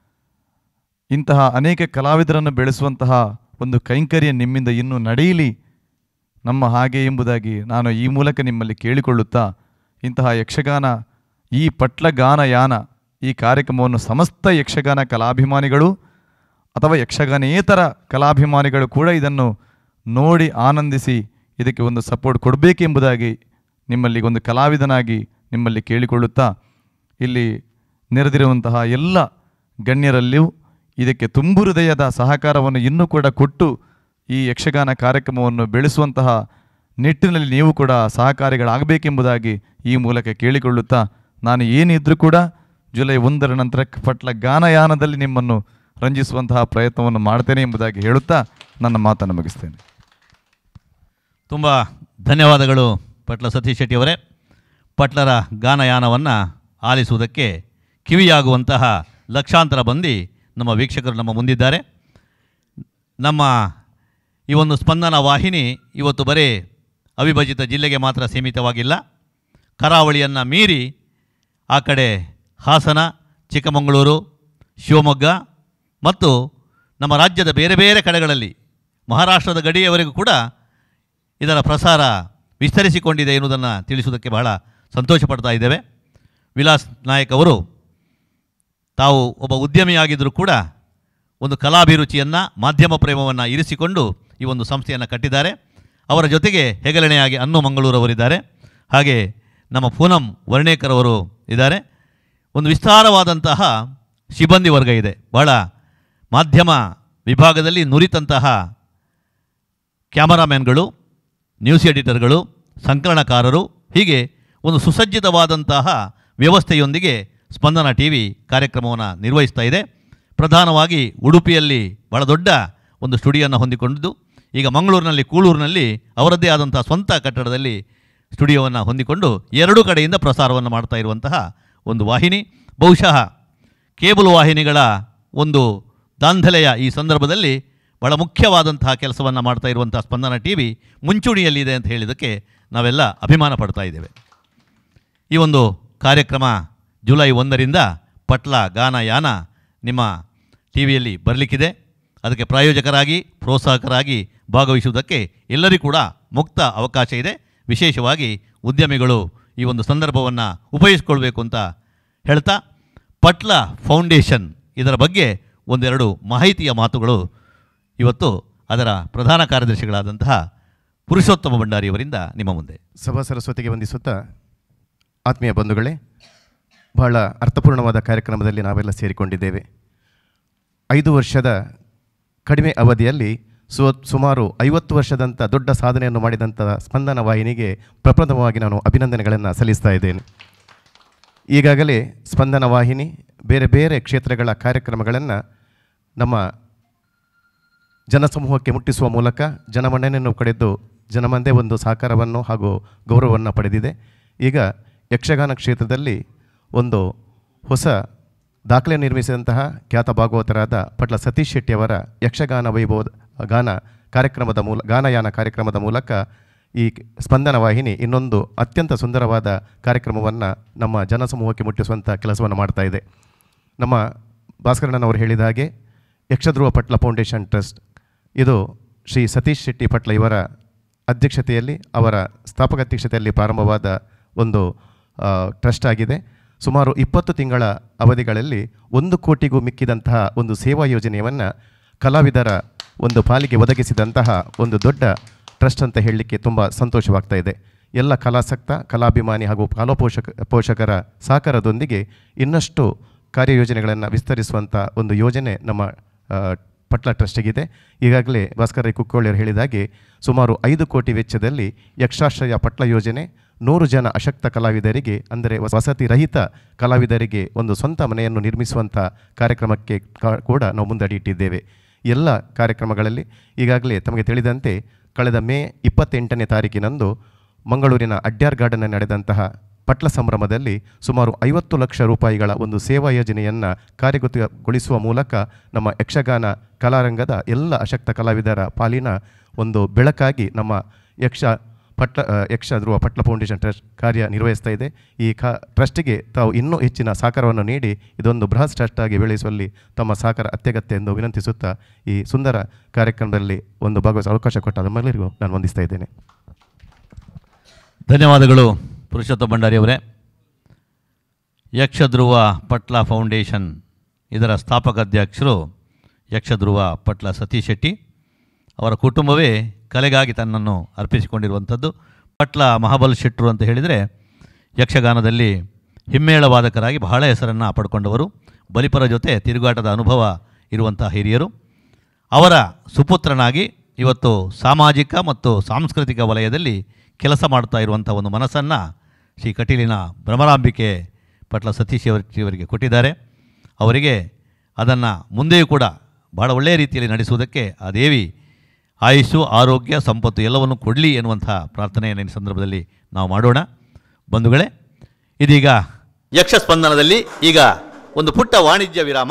ಇಂತಹ ಅನೇಕ ಕಲಾವಿದರನ್ನು ಬೆಳೆಸುವಂತಹ ಒಂದು ಕೈಂಕರ್ಯ ನಿಮ್ಮಿಂದ ಇನ್ನೂ ನಡೆಯಲಿ ನಮ್ಮ ಹಾಗೆ ಎಂಬುದಾಗಿ ನಾನು ಈ ಮೂಲಕ ನಿಮ್ಮಲ್ಲಿ ಕೇಳಿಕೊಳ್ಳುತ್ತಾ ಇಂತಹ ಯಕ್ಷಗಾನ ಈ ಪಟ್ಲ ಗಾನ ಯಾನ ಈ ಕಾರ್ಯಕ್ರಮವನ್ನು ಸಮಸ್ತ ಯಕ್ಷಗಾನ ಕಲಾಭಿಮಾನಿಗಳು ಅಥವಾ ಯಕ್ಷಗಾನೇತರ ಕಲಾಭಿಮಾನಿಗಳು ಕೂಡ ಇದನ್ನು ನೋಡಿ ಆನಂದಿಸಿ ಇದಕ್ಕೆ ಒಂದು ಸಪೋರ್ಟ್ ಕೊಡಬೇಕೆಂಬುದಾಗಿ ನಿಮ್ಮಲ್ಲಿ ಒಂದು ಕಲಾವಿದನಾಗಿ ನಿಮ್ಮಲ್ಲಿ ಕೇಳಿಕೊಳ್ಳುತ್ತಾ ಇಲ್ಲಿ ನೆರೆದಿರುವಂತಹ ಎಲ್ಲ ಗಣ್ಯರಲ್ಲಿಯೂ ಇದಕ್ಕೆ ತುಂಬು ಹೃದಯದ ಸಹಕಾರವನ್ನು ಇನ್ನೂ ಕೂಡ ಕೊಟ್ಟು ಈ ಯಕ್ಷಗಾನ ಕಾರ್ಯಕ್ರಮವನ್ನು ಬೆಳೆಸುವಂತಹ ನಿಟ್ಟಿನಲ್ಲಿ ನೀವು ಕೂಡ ಸಹಕಾರಿಗಳಾಗಬೇಕೆಂಬುದಾಗಿ ಈ ಮೂಲಕ ಕೇಳಿಕೊಳ್ಳುತ್ತಾ ನಾನು ಏನಿದ್ರೂ ಕೂಡ ಜುಲೈ ಒಂದರ ನಂತರ ಪಟ್ಲ ಗಾನಯಾನದಲ್ಲಿ ನಿಮ್ಮನ್ನು ರಂಜಿಸುವಂತಹ ಪ್ರಯತ್ನವನ್ನು ಮಾಡ್ತೇನೆ ಎಂಬುದಾಗಿ ಹೇಳುತ್ತಾ ನನ್ನ ಮಾತನ್ನು ಮುಗಿಸ್ತೇನೆ ತುಂಬ ಧನ್ಯವಾದಗಳು ಪಟ್ಲ ಸತೀಶ್ ಶೆಟ್ಟಿಯವರೇ ಪಟ್ಲರ ಗಾನಯಾನವನ್ನು ಆಲಿಸುವುದಕ್ಕೆ ಕಿವಿಯಾಗುವಂತಹ ಲಕ್ಷಾಂತರ ಮಂದಿ ನಮ್ಮ ವೀಕ್ಷಕರು ನಮ್ಮ ಮುಂದಿದ್ದಾರೆ ನಮ್ಮ ಈ ಒಂದು ಸ್ಪಂದನ ವಾಹಿನಿ ಇವತ್ತು ಬರೀ ಅವಿಭಜಿತ ಜಿಲ್ಲೆಗೆ ಮಾತ್ರ ಸೀಮಿತವಾಗಿಲ್ಲ ಕರಾವಳಿಯನ್ನು ಮೀರಿ ಆ ಕಡೆ ಹಾಸನ ಚಿಕ್ಕಮಗಳೂರು ಶಿವಮೊಗ್ಗ ಮತ್ತು ನಮ್ಮ ರಾಜ್ಯದ ಬೇರೆ ಬೇರೆ ಕಡೆಗಳಲ್ಲಿ ಮಹಾರಾಷ್ಟ್ರದ ಗಡಿಯವರೆಗೂ ಕೂಡ ಇದರ ಪ್ರಸಾರ ವಿಸ್ತರಿಸಿಕೊಂಡಿದೆ ಎನ್ನುವುದನ್ನು ತಿಳಿಸುವುದಕ್ಕೆ ಬಹಳ ಸಂತೋಷ ಪಡ್ತಾ ಇದ್ದೇವೆ ವಿಲಾಸ್ ನಾಯಕ್ ಅವರು ತಾವು ಒಬ್ಬ ಉದ್ಯಮಿಯಾಗಿದ್ದರೂ ಕೂಡ ಒಂದು ಕಲಾಭಿರುಚಿಯನ್ನು ಮಾಧ್ಯಮ ಪ್ರೇಮವನ್ನು ಇರಿಸಿಕೊಂಡು ಈ ಒಂದು ಸಂಸ್ಥೆಯನ್ನು ಕಟ್ಟಿದ್ದಾರೆ ಅವರ ಜೊತೆಗೆ ಹೆಗಲಣೆಯಾಗಿ ಅನ್ನು ಮಂಗಳೂರವರಿದ್ದಾರೆ ಹಾಗೆ ನಮ್ಮ ಪೂನಂ ವರ್ಣೇಕರ್ ಅವರು ಇದ್ದಾರೆ ಒಂದು ವಿಸ್ತಾರವಾದಂತಹ ಸಿಬ್ಬಂದಿ ವರ್ಗ ಇದೆ ಬಹಳ ಮಾಧ್ಯಮ ವಿಭಾಗದಲ್ಲಿ ನುರಿತಂತಹ ಕ್ಯಾಮರಾಮ್ಯಾನ್ಗಳು ನ್ಯೂಸ್ ಎಡಿಟರ್ಗಳು ಸಂಕಲನಕಾರರು ಹೀಗೆ ಒಂದು ಸುಸಜ್ಜಿತವಾದಂತಹ ವ್ಯವಸ್ಥೆಯೊಂದಿಗೆ ಸ್ಪಂದನ ಟಿ ವಿ ಕಾರ್ಯಕ್ರಮವನ್ನು ನಿರ್ವಹಿಸ್ತಾ ಇದೆ ಪ್ರಧಾನವಾಗಿ ಉಡುಪಿಯಲ್ಲಿ ಬಹಳ ದೊಡ್ಡ ಒಂದು ಸ್ಟುಡಿಯೋನ ಹೊಂದಿಕೊಂಡಿದ್ದು ಈಗ ಮಂಗಳೂರಿನಲ್ಲಿ ಕೂಳೂರಿನಲ್ಲಿ ಅವರದ್ದೇ ಆದಂತಹ ಸ್ವಂತ ಕಟ್ಟಡದಲ್ಲಿ ಸ್ಟುಡಿಯೋವನ್ನು ಹೊಂದಿಕೊಂಡು ಎರಡು ಕಡೆಯಿಂದ ಪ್ರಸಾರವನ್ನು ಮಾಡ್ತಾ ಇರುವಂತಹ ಒಂದು ವಾಹಿನಿ ಬಹುಶಃ ಕೇಬಲ್ ವಾಹಿನಿಗಳ ಒಂದು ದಾಂಧಲೆಯ ಈ ಸಂದರ್ಭದಲ್ಲಿ ಬಹಳ ಮುಖ್ಯವಾದಂತಹ ಕೆಲಸವನ್ನು ಮಾಡ್ತಾ ಇರುವಂತಹ ಸ್ಪಂದನ ಟಿ ವಿ ಮುಂಚೂಣಿಯಲ್ಲಿದೆ ಅಂತ ಹೇಳಿದ್ದಕ್ಕೆ ನಾವೆಲ್ಲ ಅಭಿಮಾನ ಪಡ್ತಾ ಇದ್ದೇವೆ ಈ ಒಂದು ಕಾರ್ಯಕ್ರಮ ಜುಲೈ ಒಂದರಿಂದ ಪಟ್ಲ ಗಾನ ಯಾನ ನಿಮ್ಮ ಟಿ ವಿಯಲ್ಲಿ ಬರಲಿಕ್ಕಿದೆ ಅದಕ್ಕೆ ಪ್ರಾಯೋಜಕರಾಗಿ ಪ್ರೋತ್ಸಾಹಕರಾಗಿ ಭಾಗವಹಿಸುವುದಕ್ಕೆ ಎಲ್ಲರಿಗೂ ಕೂಡ ಮುಕ್ತ ಅವಕಾಶ ಇದೆ ವಿಶೇಷವಾಗಿ ಉದ್ಯಮಿಗಳು ಈ ಒಂದು ಸಂದರ್ಭವನ್ನು ಉಪಯೋಗಿಸ್ಕೊಳ್ಬೇಕು ಅಂತ ಹೇಳ್ತಾ ಪಟ್ಲ ಫೌಂಡೇಶನ್ ಇದರ ಬಗ್ಗೆ ಒಂದೆರಡು ಮಾಹಿತಿಯ ಮಾತುಗಳು ಇವತ್ತು ಅದರ ಪ್ರಧಾನ ಕಾರ್ಯದರ್ಶಿಗಳಾದಂತಹ ಪುರುಷೋತ್ತಮ ಭಂಡಾರಿಯವರಿಂದ ನಿಮ್ಮ ಮುಂದೆ ಸಭಾ ಸರಸ್ವತಿಗೆ ವಂದಿಸುತ್ತಾ ಆತ್ಮೀಯ ಬಂಧುಗಳೇ ಬಹಳ ಅರ್ಥಪೂರ್ಣವಾದ ಕಾರ್ಯಕ್ರಮದಲ್ಲಿ ನಾವೆಲ್ಲ ಸೇರಿಕೊಂಡಿದ್ದೇವೆ ಐದು ವರ್ಷದ ಕಡಿಮೆ ಅವಧಿಯಲ್ಲಿ ಸು ಸುಮಾರು ಐವತ್ತು ವರ್ಷದಂಥ ದೊಡ್ಡ ಸಾಧನೆಯನ್ನು ಮಾಡಿದಂಥ ಸ್ಪಂದನ ವಾಹಿನಿಗೆ ಪ್ರಪ್ರಥಮವಾಗಿ ನಾನು ಅಭಿನಂದನೆಗಳನ್ನು ಸಲ್ಲಿಸ್ತಾ ಇದ್ದೇನೆ ಈಗಾಗಲೇ ಸ್ಪಂದನ ವಾಹಿನಿ ಬೇರೆ ಬೇರೆ ಕ್ಷೇತ್ರಗಳ ಕಾರ್ಯಕ್ರಮಗಳನ್ನು ನಮ್ಮ ಜನಸಮೂಹಕ್ಕೆ ಮುಟ್ಟಿಸುವ ಮೂಲಕ ಜನಮನ್ನಣೆಯನ್ನು ಪಡೆದು ಜನಮಂದೇ ಒಂದು ಸಹಕಾರವನ್ನು ಹಾಗೂ ಗೌರವವನ್ನು ಪಡೆದಿದೆ ಈಗ ಯಕ್ಷಗಾನ ಕ್ಷೇತ್ರದಲ್ಲಿ ಒಂದು ಹೊಸ ದಾಖಲೆ ನಿರ್ಮಿಸಿದಂತಹ ಖ್ಯಾತ ಭಾಗವತರಾದ ಪಟ್ಲ ಸತೀಶ್ ಶೆಟ್ಟಿಯವರ ಯಕ್ಷಗಾನ ವೈಭವ ಗಾನ ಕಾರ್ಯಕ್ರಮದ ಮೂಲ ಗಾನಯಾನ ಕಾರ್ಯಕ್ರಮದ ಮೂಲಕ ಈ ಸ್ಪಂದನ ವಾಹಿನಿ ಇನ್ನೊಂದು ಅತ್ಯಂತ ಸುಂದರವಾದ ಕಾರ್ಯಕ್ರಮವನ್ನು ನಮ್ಮ ಜನಸಮೂಹಕ್ಕೆ ಮುಟ್ಟಿಸುವಂಥ ಕೆಲಸವನ್ನು ಮಾಡ್ತಾ ಇದೆ ನಮ್ಮ ಭಾಸ್ಕರಣ್ಣನವರು ಹೇಳಿದ ಹಾಗೆ ಯಕ್ಷಧ್ರುವ ಪಟ್ಲ ಫೌಂಡೇಶನ್ ಟ್ರಸ್ಟ್ ಇದು ಶ್ರೀ ಸತೀಶ್ ಶೆಟ್ಟಿ ಪಟ್ಲ ಇವರ ಅಧ್ಯಕ್ಷತೆಯಲ್ಲಿ ಅವರ ಸ್ಥಾಪಕ ಅಧ್ಯಕ್ಷತೆಯಲ್ಲಿ ಪ್ರಾರಂಭವಾದ ಒಂದು ಆ, ಟ್ರಸ್ಟ್ ಆಗಿದೆ ಸುಮಾರು ಇಪ್ಪತ್ತು ತಿಂಗಳ ಅವಧಿಗಳಲ್ಲಿ ಒಂದು ಕೋಟಿಗೂ ಮಿಕ್ಕಿದಂತಹ ಒಂದು ಸೇವಾ ಯೋಜನೆಯನ್ನು ಕಲಾವಿದರ ಒಂದು ಪಾಲಿಗೆ ಒದಗಿಸಿದಂತಹ ಒಂದು ದೊಡ್ಡ ಟ್ರಸ್ಟ್ ಅಂತ ಹೇಳಲಿಕ್ಕೆ ತುಂಬ ಸಂತೋಷವಾಗ್ತಾ ಇದೆ ಎಲ್ಲ ಕಲಾಸಕ್ತ ಕಲಾಭಿಮಾನಿ ಹಾಗೂ ಕಲಾ ಪೋಷಕ ಪೋಷಕರ ಸಹಕಾರದೊಂದಿಗೆ ಇನ್ನಷ್ಟು ಕಾರ್ಯಯೋಜನೆಗಳನ್ನು ವಿಸ್ತರಿಸುವಂಥ ಒಂದು ಯೋಜನೆ ನಮ್ಮ ಆ, ಪಟ್ಲ ಟ್ರಸ್ಟಿಗಿದೆ ಈಗಾಗಲೇ ಭಾಸ್ಕರ್ ರೈ ಕುಕ್ಕೋಳಿಯವರು ಹೇಳಿದ ಹಾಗೆ ಸುಮಾರು ಐದು ಕೋಟಿ ವೆಚ್ಚದಲ್ಲಿ ಯಕ್ಷಾಶ್ರಯ ಪಟ್ಲ ಯೋಜನೆ ನೂರು ಜನ ಅಶಕ್ತ ಕಲಾವಿದರಿಗೆ ಅಂದರೆ ವಸತಿ ರಹಿತ ಕಲಾವಿದರಿಗೆ ಒಂದು ಸ್ವಂತ ಮನೆಯನ್ನು ನಿರ್ಮಿಸುವಂಥ ಕಾರ್ಯಕ್ರಮಕ್ಕೆ ಕಾ- ಕೂಡ ನಾವು ಮುಂದಡಿ ಇಟ್ಟಿದ್ದೇವೆ ಎಲ್ಲ ಕಾರ್ಯಕ್ರಮಗಳಲ್ಲಿ ಈಗಾಗಲೇ ತಮಗೆ ತಿಳಿದಂತೆ ಕಳೆದ ಮೇ ಇಪ್ಪತ್ತೆಂಟನೇ ತಾರೀಕಿನಂದು ಮಂಗಳೂರಿನ ಅಡ್ಯಾರ್ ಗಾರ್ಡನ್ ನಡೆದಂತಹ ಪಟ್ಲ ಸಂಭ್ರಮದಲ್ಲಿ ಸುಮಾರು ಐವತ್ತು ಲಕ್ಷ ರೂಪಾಯಿಗಳ ಒಂದು ಸೇವಾ ಯೋಜನೆಯನ್ನು ಕಾರ್ಯಗತಗೊಳಿಸುವ ಮೂಲಕ ನಮ್ಮ ಯಕ್ಷಗಾನ ಕಲಾರಂಗದ ಎಲ್ಲ ಅಶಕ್ತ ಕಲಾವಿದರ ಪಾಲಿನ ಒಂದು ಬೆಳಕಾಗಿ ನಮ್ಮ ಯಕ್ಷ ಪಟ್ಲ ಆ, ಯಕ್ಷ ಧ್ರುವ ಪಟ್ಲ ಫೌಂಡೇಶನ್ ಟ್ರಸ್ಟ್ ಕಾರ್ಯ ನಿರ್ವಹಿಸ್ತಾ ಇದೆ ಈ ಕಾ ಟ್ರಸ್ಟಿಗೆ ತಾವು ಇನ್ನೂ ಹೆಚ್ಚಿನ ಸಹಕಾರವನ್ನು ನೀಡಿ ಇದೊಂದು ಬೃಹತ್ ಟ್ರಸ್ಟ್ ಆಗಿ ಬೆಳೆಸುವಲ್ಲಿ ತಮ್ಮ ಸಹಕಾರ ಅತ್ಯಗತ್ಯ ಎಂದು ವಿನಂತಿಸುತ್ತಾ ಈ ಸುಂದರ ಕಾರ್ಯಕ್ರಮದಲ್ಲಿ ಒಂದು ಭಾಗವಹಿಸುವ ಅವಕಾಶ ಕೊಟ್ಟ ನಮ್ಮೆಲ್ಲರಿಗೂ ನಾನು ವಂದಿಸ್ತಾ ಇದ್ದೇನೆ ಧನ್ಯವಾದಗಳು ಪುರುಷೋತ್ತಮ ಭಂಡಾರಿ ಅವರೇ ಯಕ್ಷಧ್ರುವ ಪಟ್ಲ ಫೌಂಡೇಶನ್ ಇದರ ಸ್ಥಾಪಕ ಅಧ್ಯಕ್ಷರು ಯಕ್ಷಧ್ರುವ ಪಟ್ಲ ಸತೀಶ್ ಶೆಟ್ಟಿ ಅವರ ಕುಟುಂಬವೇ ಕಲೆಗಾಗಿ ತನ್ನನ್ನು ಅರ್ಪಿಸಿಕೊಂಡಿರುವಂಥದ್ದು ಪಟ್ಲ ಮಹಾಬಲ ಶೆಟ್ಟರು ಅಂತ ಹೇಳಿದರೆ ಯಕ್ಷಗಾನದಲ್ಲಿ ಹಿಮ್ಮೇಳ ವಾದಕರಾಗಿ ಬಹಳ ಹೆಸರನ್ನು ಪಡ್ಕೊಂಡವರು ಬಲಿಪರ ಜೊತೆ ತಿರುಗಾಟದ ಅನುಭವ ಇರುವಂಥ ಹಿರಿಯರು ಅವರ ಸುಪುತ್ರನಾಗಿ ಇವತ್ತು ಸಾಮಾಜಿಕ ಮತ್ತು ಸಾಂಸ್ಕೃತಿಕ ವಲಯದಲ್ಲಿ ಕೆಲಸ ಮಾಡ್ತಾ ಇರುವಂಥ ಒಂದು ಮನಸ್ಸನ್ನು ಶ್ರೀ ಕಟೀಲಿನ ಭ್ರಮರಾಂಬಿಕೆ ಪಟ್ಲ ಸತೀಶ್ ಅವರಿಗೆ ಕೊಟ್ಟಿದ್ದಾರೆ ಅವರಿಗೆ ಅದನ್ನು ಮುಂದೆಯೂ ಕೂಡ ಭಾಳ ಒಳ್ಳೆಯ ರೀತಿಯಲ್ಲಿ ನಡೆಸುವುದಕ್ಕೆ ಆ ದೇವಿ ಆಯುಷು ಆರೋಗ್ಯ ಸಂಪತ್ತು ಎಲ್ಲವನ್ನು ಕೊಡಲಿ ಎನ್ನುವಂಥ ಪ್ರಾರ್ಥನೆಯನ್ನು ಈ ಸಂದರ್ಭದಲ್ಲಿ ನಾವು ಮಾಡೋಣ ಬಂಧುಗಳೇ ಇದೀಗ ಯಕ್ಷ ಸ್ಪಂದನದಲ್ಲಿ ಈಗ ಒಂದು ಪುಟ್ಟ ವಾಣಿಜ್ಯ ವಿರಾಮ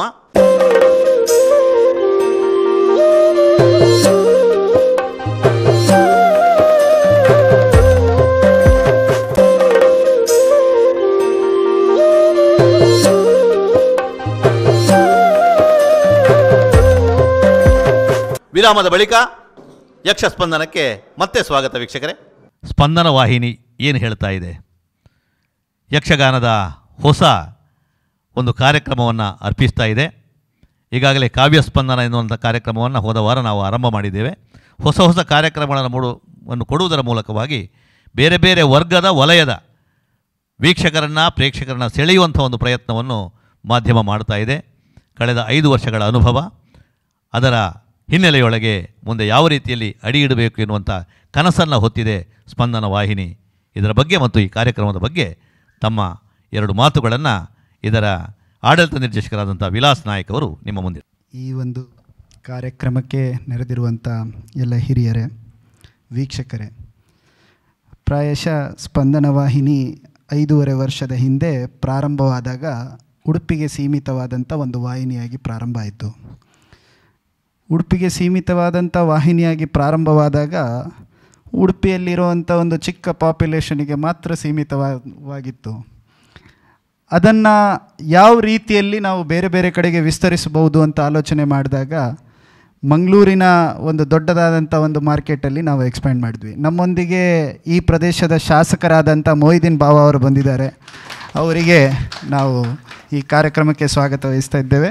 ವಿರಾಮದ ಬಳಿಕ ಯಕ್ಷ ಸ್ಪಂದನಕ್ಕೆ ಮತ್ತೆ ಸ್ವಾಗತ ವೀಕ್ಷಕರೇ ಸ್ಪಂದನ ವಾಹಿನಿ ಏನು ಹೇಳ್ತಾ ಇದೆ ಯಕ್ಷಗಾನದ ಹೊಸ ಒಂದು ಕಾರ್ಯಕ್ರಮವನ್ನು ಅರ್ಪಿಸ್ತಾ ಇದೆ ಈಗಾಗಲೇ ಕಾವ್ಯ ಸ್ಪಂದನ ಎನ್ನುವಂಥ ಕಾರ್ಯಕ್ರಮವನ್ನು ಹೋದ ವಾರ ನಾವು ಆರಂಭ ಮಾಡಿದ್ದೇವೆ ಹೊಸ ಹೊಸ ಕಾರ್ಯಕ್ರಮಗಳನ್ನು ಮೂಡುವನ್ನು ಕೊಡುವುದರ ಮೂಲಕವಾಗಿ ಬೇರೆ ಬೇರೆ ವರ್ಗದ ವಲಯದ ವೀಕ್ಷಕರನ್ನು ಪ್ರೇಕ್ಷಕರನ್ನು ಸೆಳೆಯುವಂಥ ಒಂದು ಪ್ರಯತ್ನವನ್ನು ಮಾಧ್ಯಮ ಮಾಡ್ತಾ ಇದೆ ಕಳೆದ ಐದು ವರ್ಷಗಳ ಅನುಭವ ಅದರ ಹಿನ್ನೆಲೆಯೊಳಗೆ ಮುಂದೆ ಯಾವ ರೀತಿಯಲ್ಲಿ ಅಡಿ ಇಡಬೇಕು ಎನ್ನುವಂಥ ಕನಸನ್ನು ಹೊತ್ತಿದೆ ಸ್ಪಂದನ ವಾಹಿನಿ ಇದರ ಬಗ್ಗೆ ಮತ್ತು ಈ ಕಾರ್ಯಕ್ರಮದ ಬಗ್ಗೆ ತಮ್ಮ ಎರಡು ಮಾತುಗಳನ್ನು ಇದರ ಆಡಳಿತ ನಿರ್ದೇಶಕರಾದಂಥ ವಿಲಾಸ್ ನಾಯಕ್ ಅವರು ನಿಮ್ಮ ಮುಂದೆ ಈ ಒಂದು ಕಾರ್ಯಕ್ರಮಕ್ಕೆ ನೆರೆದಿರುವಂಥ ಎಲ್ಲ ಹಿರಿಯರೇ ವೀಕ್ಷಕರೇ ಪ್ರಾಯಶಃ ಸ್ಪಂದನ ವಾಹಿನಿ ಐದೂವರೆ ವರ್ಷದ ಹಿಂದೆ ಪ್ರಾರಂಭವಾದಾಗ ಉಡುಪಿಗೆ ಸೀಮಿತವಾದಂಥ ಒಂದು ವಾಹಿನಿಯಾಗಿ ಪ್ರಾರಂಭ ಆಯಿತು ಉಡುಪಿಗೆ ಸೀಮಿತವಾದಂಥ ವಾಹಿನಿಯಾಗಿ ಪ್ರಾರಂಭವಾದಾಗ ಉಡುಪಿಯಲ್ಲಿರುವಂಥ ಒಂದು ಚಿಕ್ಕ ಪಾಪ್ಯುಲೇಷನಿಗೆ ಮಾತ್ರ ಸೀಮಿತವಾಗಿತ್ತು ಅದನ್ನು ಯಾವ ರೀತಿಯಲ್ಲಿ ನಾವು ಬೇರೆ ಬೇರೆ ಕಡೆಗೆ ವಿಸ್ತರಿಸಬಹುದು ಅಂತ ಆಲೋಚನೆ ಮಾಡಿದಾಗ ಮಂಗಳೂರಿನ ಒಂದು ದೊಡ್ಡದಾದಂಥ ಒಂದು ಮಾರ್ಕೆಟಲ್ಲಿ ನಾವು ಎಕ್ಸ್ಪ್ಯಾಂಡ್ ಮಾಡಿದ್ವಿ ನಮ್ಮೊಂದಿಗೆ ಈ ಪ್ರದೇಶದ ಶಾಸಕರಾದಂಥ ಮೊಯ್ದೀನ್ ಬಾವ ಅವರು ಬಂದಿದ್ದಾರೆ ಅವರಿಗೆ ನಾವು ಈ ಕಾರ್ಯಕ್ರಮಕ್ಕೆ ಸ್ವಾಗತ ವಹಿಸ್ತಾ ಇದ್ದೇವೆ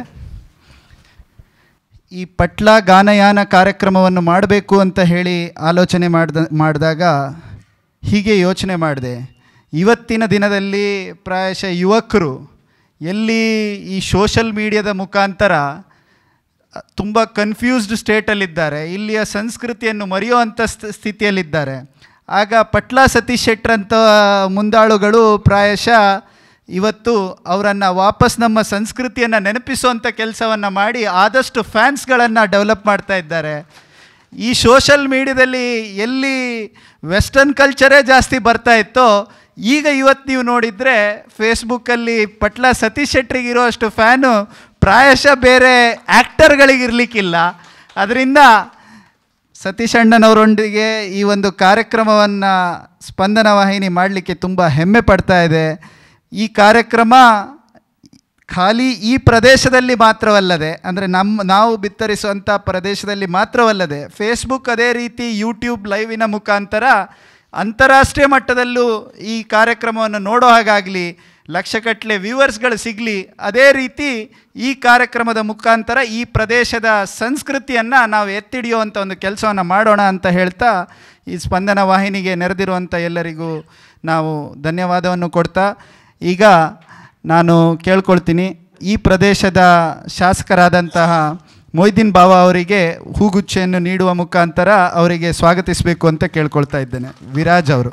ಈ ಪಟ್ಲ ಗಾನಯಾನ ಕಾರ್ಯಕ್ರಮವನ್ನು ಮಾಡಬೇಕು ಅಂತ ಹೇಳಿ ಆಲೋಚನೆ ಮಾಡ್ದ ಮಾಡಿದಾಗ ಹೀಗೆ ಯೋಚನೆ ಮಾಡಿದೆ ಇವತ್ತಿನ ದಿನದಲ್ಲಿ ಪ್ರಾಯಶಃ ಯುವಕರು ಎಲ್ಲಿ ಈ ಸೋಷಲ್ ಮೀಡಿಯಾದ ಮುಖಾಂತರ ತುಂಬ ಕನ್ಫ್ಯೂಸ್ಡ್ ಸ್ಟೇಟಲ್ಲಿದ್ದಾರೆ ಇಲ್ಲಿಯ ಸಂಸ್ಕೃತಿಯನ್ನು ಮರೆಯುವಂಥ ಸ್ಥ- ಸ್ಥಿತಿಯಲ್ಲಿದ್ದಾರೆ ಆಗ ಪಟ್ಲ ಸತೀಶ್ ಶೆಟ್ರಂಥ ಮುಂದಾಳುಗಳು ಪ್ರಾಯಶಃ ಇವತ್ತು ಅವರನ್ನು ವಾಪಸ್ ನಮ್ಮ ಸಂಸ್ಕೃತಿಯನ್ನು ನೆನಪಿಸುವಂಥ ಕೆಲಸವನ್ನು ಮಾಡಿ ಆದಷ್ಟು ಫ್ಯಾನ್ಸ್ಗಳನ್ನು ಡೆವಲಪ್ ಮಾಡ್ತಾ ಇದ್ದಾರೆ ಈ ಸೋಷಲ್ ಮೀಡಿಯಾದಲ್ಲಿ ಎಲ್ಲಿ ವೆಸ್ಟರ್ನ್ ಕಲ್ಚರೇ ಜಾಸ್ತಿ ಬರ್ತಾ ಇತ್ತೋ ಈಗ ಇವತ್ತು ನೀವು ನೋಡಿದರೆ ಫೇಸ್ಬುಕ್ಕಲ್ಲಿ ಪಟ್ಲ ಸತೀಶ್ ಶೆಟ್ರಿಗಿರೋ ಅಷ್ಟು ಫ್ಯಾನು ಪ್ರಾಯಶಃ ಬೇರೆ ಆ್ಯಕ್ಟರ್ಗಳಿಗಿರಲಿಕ್ಕಿಲ್ಲ ಅದರಿಂದ ಸತೀಶ್ ಅಣ್ಣನವರೊಂದಿಗೆ ಈ ಒಂದು ಕಾರ್ಯಕ್ರಮವನ್ನು ಸ್ಪಂದನ ವಾಹಿನಿ ಮಾಡಲಿಕ್ಕೆ ತುಂಬ ಹೆಮ್ಮೆ ಪಡ್ತಾ ಇದೆ ಈ ಕಾರ್ಯಕ್ರಮ ಖಾಲಿ ಈ ಪ್ರದೇಶದಲ್ಲಿ ಮಾತ್ರವಲ್ಲದೆ ಅಂದರೆ ನಮ್ಮ ನಾವು ಬಿತ್ತರಿಸುವಂಥ ಪ್ರದೇಶದಲ್ಲಿ ಮಾತ್ರವಲ್ಲದೆ ಫೇಸ್ಬುಕ್ ಅದೇ ರೀತಿ ಯೂಟ್ಯೂಬ್ ಲೈವಿನ ಮುಖಾಂತರ ಅಂತಾರಾಷ್ಟ್ರೀಯ ಮಟ್ಟದಲ್ಲೂ ಈ ಕಾರ್ಯಕ್ರಮವನ್ನು ನೋಡೋ ಹಾಗಾಗಲಿ ಲಕ್ಷಗಟ್ಟಲೆ ವ್ಯೂವರ್ಸ್ಗಳು ಸಿಗಲಿ ಅದೇ ರೀತಿ ಈ ಕಾರ್ಯಕ್ರಮದ ಮುಖಾಂತರ ಈ ಪ್ರದೇಶದ ಸಂಸ್ಕೃತಿಯನ್ನು ನಾವು ಎತ್ತಿಡಿಯುವಂಥ ಒಂದು ಕೆಲಸವನ್ನು ಮಾಡೋಣ ಅಂತ ಹೇಳ್ತಾ ಈ ಸ್ಪಂದನ ವಾಹಿನಿಗೆ ನೆರೆದಿರುವಂಥ ಎಲ್ಲರಿಗೂ ನಾವು ಧನ್ಯವಾದವನ್ನು ಕೊಡ್ತಾ ಈಗ ನಾನು ಕೇಳ್ಕೊಳ್ತೀನಿ ಈ ಪ್ರದೇಶದ ಶಾಸಕರಾದಂತಹ ಮೊಯ್ದೀನ್ ಬಾವಾ ಅವರಿಗೆ ಹೂಗುಚ್ಛೆಯನ್ನು ನೀಡುವ ಮುಖಾಂತರ ಅವರಿಗೆ ಸ್ವಾಗತಿಸಬೇಕು ಅಂತ ಕೇಳ್ಕೊಳ್ತಾ ಇದ್ದೇನೆ ವಿರಾಜ್ ಅವರು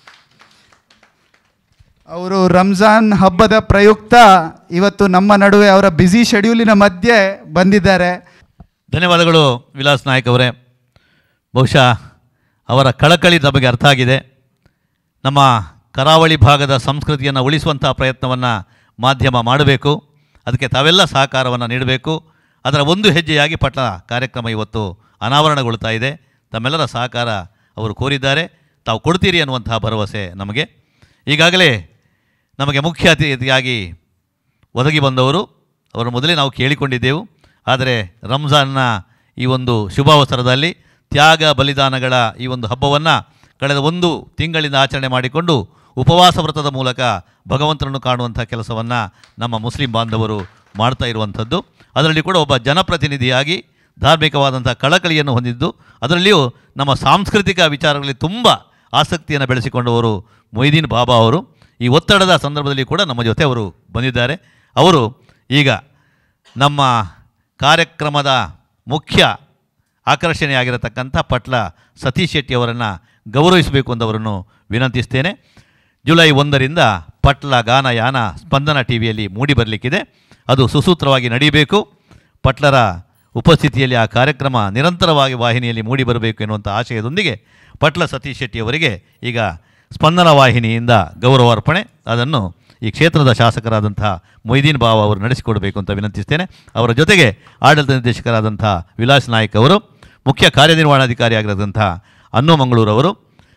ಅವರು ರಂಜಾನ್ ಹಬ್ಬದ ಪ್ರಯುಕ್ತ ಇವತ್ತು ನಮ್ಮ ನಡುವೆ ಅವರ ಬ್ಯುಸಿ ಶೆಡ್ಯೂಲಿನ ಮಧ್ಯೆ ಬಂದಿದ್ದಾರೆ ಧನ್ಯವಾದಗಳು ವಿಲಾಸ್ ನಾಯಕ್ ಅವರೇ ಬಹುಶಃ ಅವರ ಕಳಕಳಿ ನಮಗೆ ಅರ್ಥ ಆಗಿದೆ ನಮ್ಮ ಕರಾವಳಿ ಭಾಗದ ಸಂಸ್ಕೃತಿಯನ್ನು ಉಳಿಸುವಂಥ ಪ್ರಯತ್ನವನ್ನು ಮಾಧ್ಯಮ ಮಾಡಬೇಕು ಅದಕ್ಕೆ ತಾವೆಲ್ಲ ಸಹಕಾರವನ್ನು ನೀಡಬೇಕು ಅದರ ಒಂದು ಹೆಜ್ಜೆಯಾಗಿ ಪಟ್ಲ ಕಾರ್ಯಕ್ರಮ ಇವತ್ತು ಅನಾವರಣಗೊಳ್ತಾ ಇದೆ ತಮ್ಮೆಲ್ಲರ ಸಹಕಾರ ಅವರು ಕೋರಿದ್ದಾರೆ ತಾವು ಕೊಡ್ತೀರಿ ಅನ್ನುವಂತಹ ಭರವಸೆ ನಮಗೆ ಈಗಾಗಲೇ ನಮಗೆ ಮುಖ್ಯ ಅತಿಥಿಯಾಗಿ ಒದಗಿ ಬಂದವರು ಅವರ ಮೊದಲೇ ನಾವು ಕೇಳಿಕೊಂಡಿದ್ದೆವು ಆದರೆ ರಂಜಾನ್ನ ಈ ಒಂದು ಶುಭಾವಸರದಲ್ಲಿ ತ್ಯಾಗ ಬಲಿದಾನಗಳ ಈ ಒಂದು ಹಬ್ಬವನ್ನು ಕಳೆದ ಒಂದು ತಿಂಗಳಿಂದ ಆಚರಣೆ ಮಾಡಿಕೊಂಡು ಉಪವಾಸ ವ್ರತದ ಮೂಲಕ ಭಗವಂತನನ್ನು ಕಾಣುವಂಥ ಕೆಲಸವನ್ನು ನಮ್ಮ ಮುಸ್ಲಿಂ ಬಾಂಧವರು ಮಾಡ್ತಾ ಇರುವಂಥದ್ದು ಅದರಲ್ಲಿ ಕೂಡ ಒಬ್ಬ ಜನಪ್ರತಿನಿಧಿಯಾಗಿ ಧಾರ್ಮಿಕವಾದಂಥ ಕಳಕಳಿಯನ್ನು ಹೊಂದಿದ್ದು ಅದರಲ್ಲಿಯೂ ನಮ್ಮ ಸಾಂಸ್ಕೃತಿಕ ವಿಚಾರಗಳಲ್ಲಿ ತುಂಬ ಆಸಕ್ತಿಯನ್ನು ಬೆಳೆಸಿಕೊಂಡವರು ಮೊಯ್ದೀನ್ ಬಾಬಾ ಅವರು ಈ ಒತ್ತಡದ ಸಂದರ್ಭದಲ್ಲಿ ಕೂಡ ನಮ್ಮ ಜೊತೆ ಅವರು ಬಂದಿದ್ದಾರೆ ಅವರು ಈಗ ನಮ್ಮ ಕಾರ್ಯಕ್ರಮದ ಮುಖ್ಯ ಆಕರ್ಷಣೆಯಾಗಿರತಕ್ಕಂಥ ಪಟ್ಲ ಸತೀಶ್ ಶೆಟ್ಟಿ ಅವರನ್ನು ಗೌರವಿಸಬೇಕು ಅಂತವರನ್ನು ವಿನಂತಿಸ್ತೇನೆ ಜುಲೈ ಒಂದರಿಂದ ಪಟ್ಲ ಗಾನಯಾನ ಸ್ಪಂದನ ಟಿ ವಿಯಲ್ಲಿ ಮೂಡಿ ಬರಲಿಕ್ಕಿದೆ ಅದು ಸುಸೂತ್ರವಾಗಿ ನಡೀಬೇಕು ಪಟ್ಲರ ಉಪಸ್ಥಿತಿಯಲ್ಲಿ ಆ ಕಾರ್ಯಕ್ರಮ ನಿರಂತರವಾಗಿ ವಾಹಿನಿಯಲ್ಲಿ ಮೂಡಿ ಬರಬೇಕು ಎನ್ನುವಂಥ ಆಶಯದೊಂದಿಗೆ ಪಟ್ಲ ಸತೀಶ್ ಶೆಟ್ಟಿ ಅವರಿಗೆ ಈಗ ಸ್ಪಂದನ ವಾಹಿನಿಯಿಂದ ಗೌರವಾರ್ಪಣೆ ಅದನ್ನು ಈ ಕ್ಷೇತ್ರದ ಶಾಸಕರಾದಂಥ ಮೊಯ್ದೀನ್ ಬಾವ ಅವರು ನಡೆಸಿಕೊಡಬೇಕು ಅಂತ ವಿನಂತಿಸ್ತೇನೆ ಅವರ ಜೊತೆಗೆ ಆಡಳಿತ ನಿರ್ದೇಶಕರಾದಂಥ ವಿಲಾಸ್ ನಾಯ್ಕ್ ಅವರು ಮುಖ್ಯ ಕಾರ್ಯನಿರ್ವಹಣಾಧಿಕಾರಿಯಾಗಿರತಂಥ ಅನ್ನೋ ಮಂಗಳೂರವರು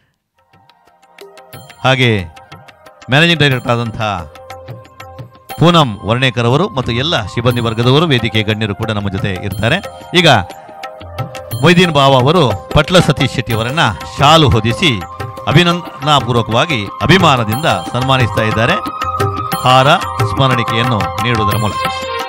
ಹಾಗೆ ಮ್ಯಾನೇಜಿಂಗ್ ಡೈರೆಕ್ಟರ್ ಆದಂಥ ಪೂನಂ ವರ್ಣೇಕರ್ ಅವರು ಮತ್ತು ಎಲ್ಲ ಸಿಬ್ಬಂದಿ ವರ್ಗದವರು ವೇದಿಕೆ ಗಣ್ಯರು ಕೂಡ ನಮ್ಮ ಜೊತೆ ಇರ್ತಾರೆ ಈಗ ಮೊಯ್ದೀನ್ ಬಾವ ಅವರು ಪಟ್ಲ ಸತೀಶ್ ಶೆಟ್ಟಿ ಅವರನ್ನ ಶಾಲು ಹೊದಿಸಿ ಅಭಿನಂದನಾಪೂರ್ವಕವಾಗಿ ಅಭಿಮಾನದಿಂದ ಸನ್ಮಾನಿಸ್ತಾ ಇದ್ದಾರೆ ಹಾರ ಸ್ಮರಣಿಕೆಯನ್ನು ನೀಡುವುದರ ಮೂಲಕ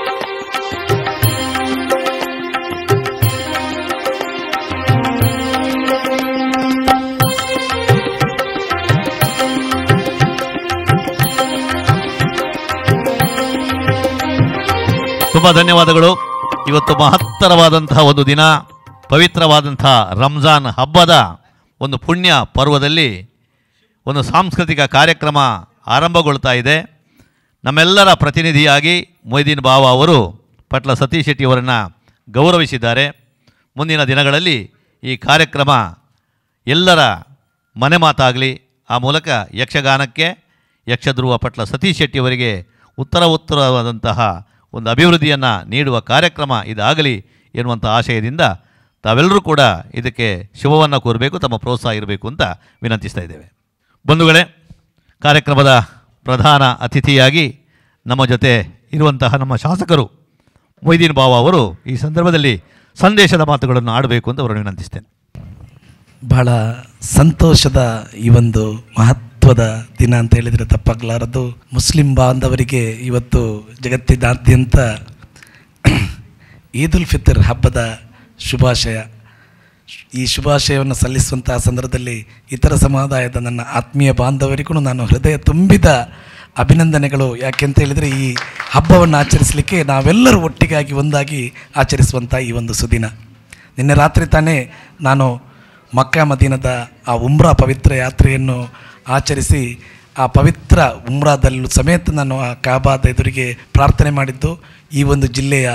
ತುಂಬ ಧನ್ಯವಾದಗಳು ಇವತ್ತು ಮಹತ್ತರವಾದಂತಹ ಒಂದು ದಿನ ಪವಿತ್ರವಾದಂತಹ ರಂಜಾನ್ ಹಬ್ಬದ ಒಂದು ಪುಣ್ಯ ಪರ್ವದಲ್ಲಿ ಒಂದು ಸಾಂಸ್ಕೃತಿಕ ಕಾರ್ಯಕ್ರಮ ಆರಂಭಗೊಳ್ತಾ ಇದೆ ನಮ್ಮೆಲ್ಲರ ಪ್ರತಿನಿಧಿಯಾಗಿ ಮೊಯ್ದೀನ್ ಬಾವ ಅವರು ಪಟ್ಲ ಸತೀಶ್ ಶೆಟ್ಟಿಯವರನ್ನು ಗೌರವಿಸಿದ್ದಾರೆ ಮುಂದಿನ ದಿನಗಳಲ್ಲಿ ಈ ಕಾರ್ಯಕ್ರಮ ಎಲ್ಲರ ಮನೆ ಮಾತಾಗಲಿ ಆ ಮೂಲಕ ಯಕ್ಷಗಾನಕ್ಕೆ ಯಕ್ಷಧ್ರುವ ಪಟ್ಲ ಸತೀಶ್ ಶೆಟ್ಟಿಯವರಿಗೆ ಉತ್ತರ ಉತ್ತರವಾದಂತಹ ಒಂದು ಅಭಿವೃದ್ಧಿಯನ್ನು ನೀಡುವ ಕಾರ್ಯಕ್ರಮ ಇದಾಗಲಿ ಎನ್ನುವಂಥ ಆಶಯದಿಂದ ತಾವೆಲ್ಲರೂ ಕೂಡ ಇದಕ್ಕೆ ಶುಭವನ್ನು ಕೋರಬೇಕು ತಮ್ಮ ಪ್ರೋತ್ಸಾಹ ಇರಬೇಕು ಅಂತ ವಿನಂತಿಸ್ತಾ ಇದ್ದೇವೆ ಬಂಧುಗಳೇ ಕಾರ್ಯಕ್ರಮದ ಪ್ರಧಾನ ಅತಿಥಿಯಾಗಿ ನಮ್ಮ ಜೊತೆ ಇರುವಂತಹ ನಮ್ಮ ಶಾಸಕರು ಮೊಯ್ದೀನ್ ಬಾವ ಅವರು ಈ ಸಂದರ್ಭದಲ್ಲಿ ಸಂದೇಶದ ಮಾತುಗಳನ್ನು ಆಡಬೇಕು ಅಂತ ಅವರನ್ನು ವಿನಂತಿಸ್ತೇನೆ ಬಹಳ ಸಂತೋಷದ ಈ ಒಂದು ಮಹತ್ವದ ದಿನ ಅಂತ ಹೇಳಿದರೆ ತಪ್ಪಾಗಲಾರದು ಮುಸ್ಲಿಂ ಬಾಂಧವರಿಗೆ ಇವತ್ತು ಜಗತ್ತಿನಾದ್ಯಂತ ಈದ್ ಉಲ್ ಫಿತರ್ ಹಬ್ಬದ ಶುಭಾಶಯ ಈ ಶುಭಾಶಯವನ್ನು ಸಲ್ಲಿಸುವಂತಹ ಸಂದರ್ಭದಲ್ಲಿ ಇತರ ಸಮುದಾಯದ ನನ್ನ ಆತ್ಮೀಯ ಬಾಂಧವರಿಗೂ ನಾನು ಹೃದಯ ತುಂಬಿದ ಅಭಿನಂದನೆಗಳು ಯಾಕೆಂತ ಹೇಳಿದರೆ ಈ ಹಬ್ಬವನ್ನು ಆಚರಿಸಲಿಕ್ಕೆ ನಾವೆಲ್ಲರೂ ಒಟ್ಟಿಗಾಗಿ ಒಂದಾಗಿ ಆಚರಿಸುವಂಥ ಈ ಒಂದು ಸುದಿನ ನಿನ್ನೆ ರಾತ್ರಿ ತಾನೇ ನಾನು ಮಕ್ಕಾ ಮದೀನದ ಆ ಉಮ್ರಾ ಪವಿತ್ರ ಯಾತ್ರೆಯನ್ನು ಆಚರಿಸಿ ಆ ಪವಿತ್ರ ಉಮ್ರಾದಲ್ಲೂ ಸಮೇತ ನಾನು ಆ ಕಾಬಾದ ಎದುರಿಗೆ ಪ್ರಾರ್ಥನೆ ಮಾಡಿದ್ದು ಈ ಒಂದು ಜಿಲ್ಲೆಯ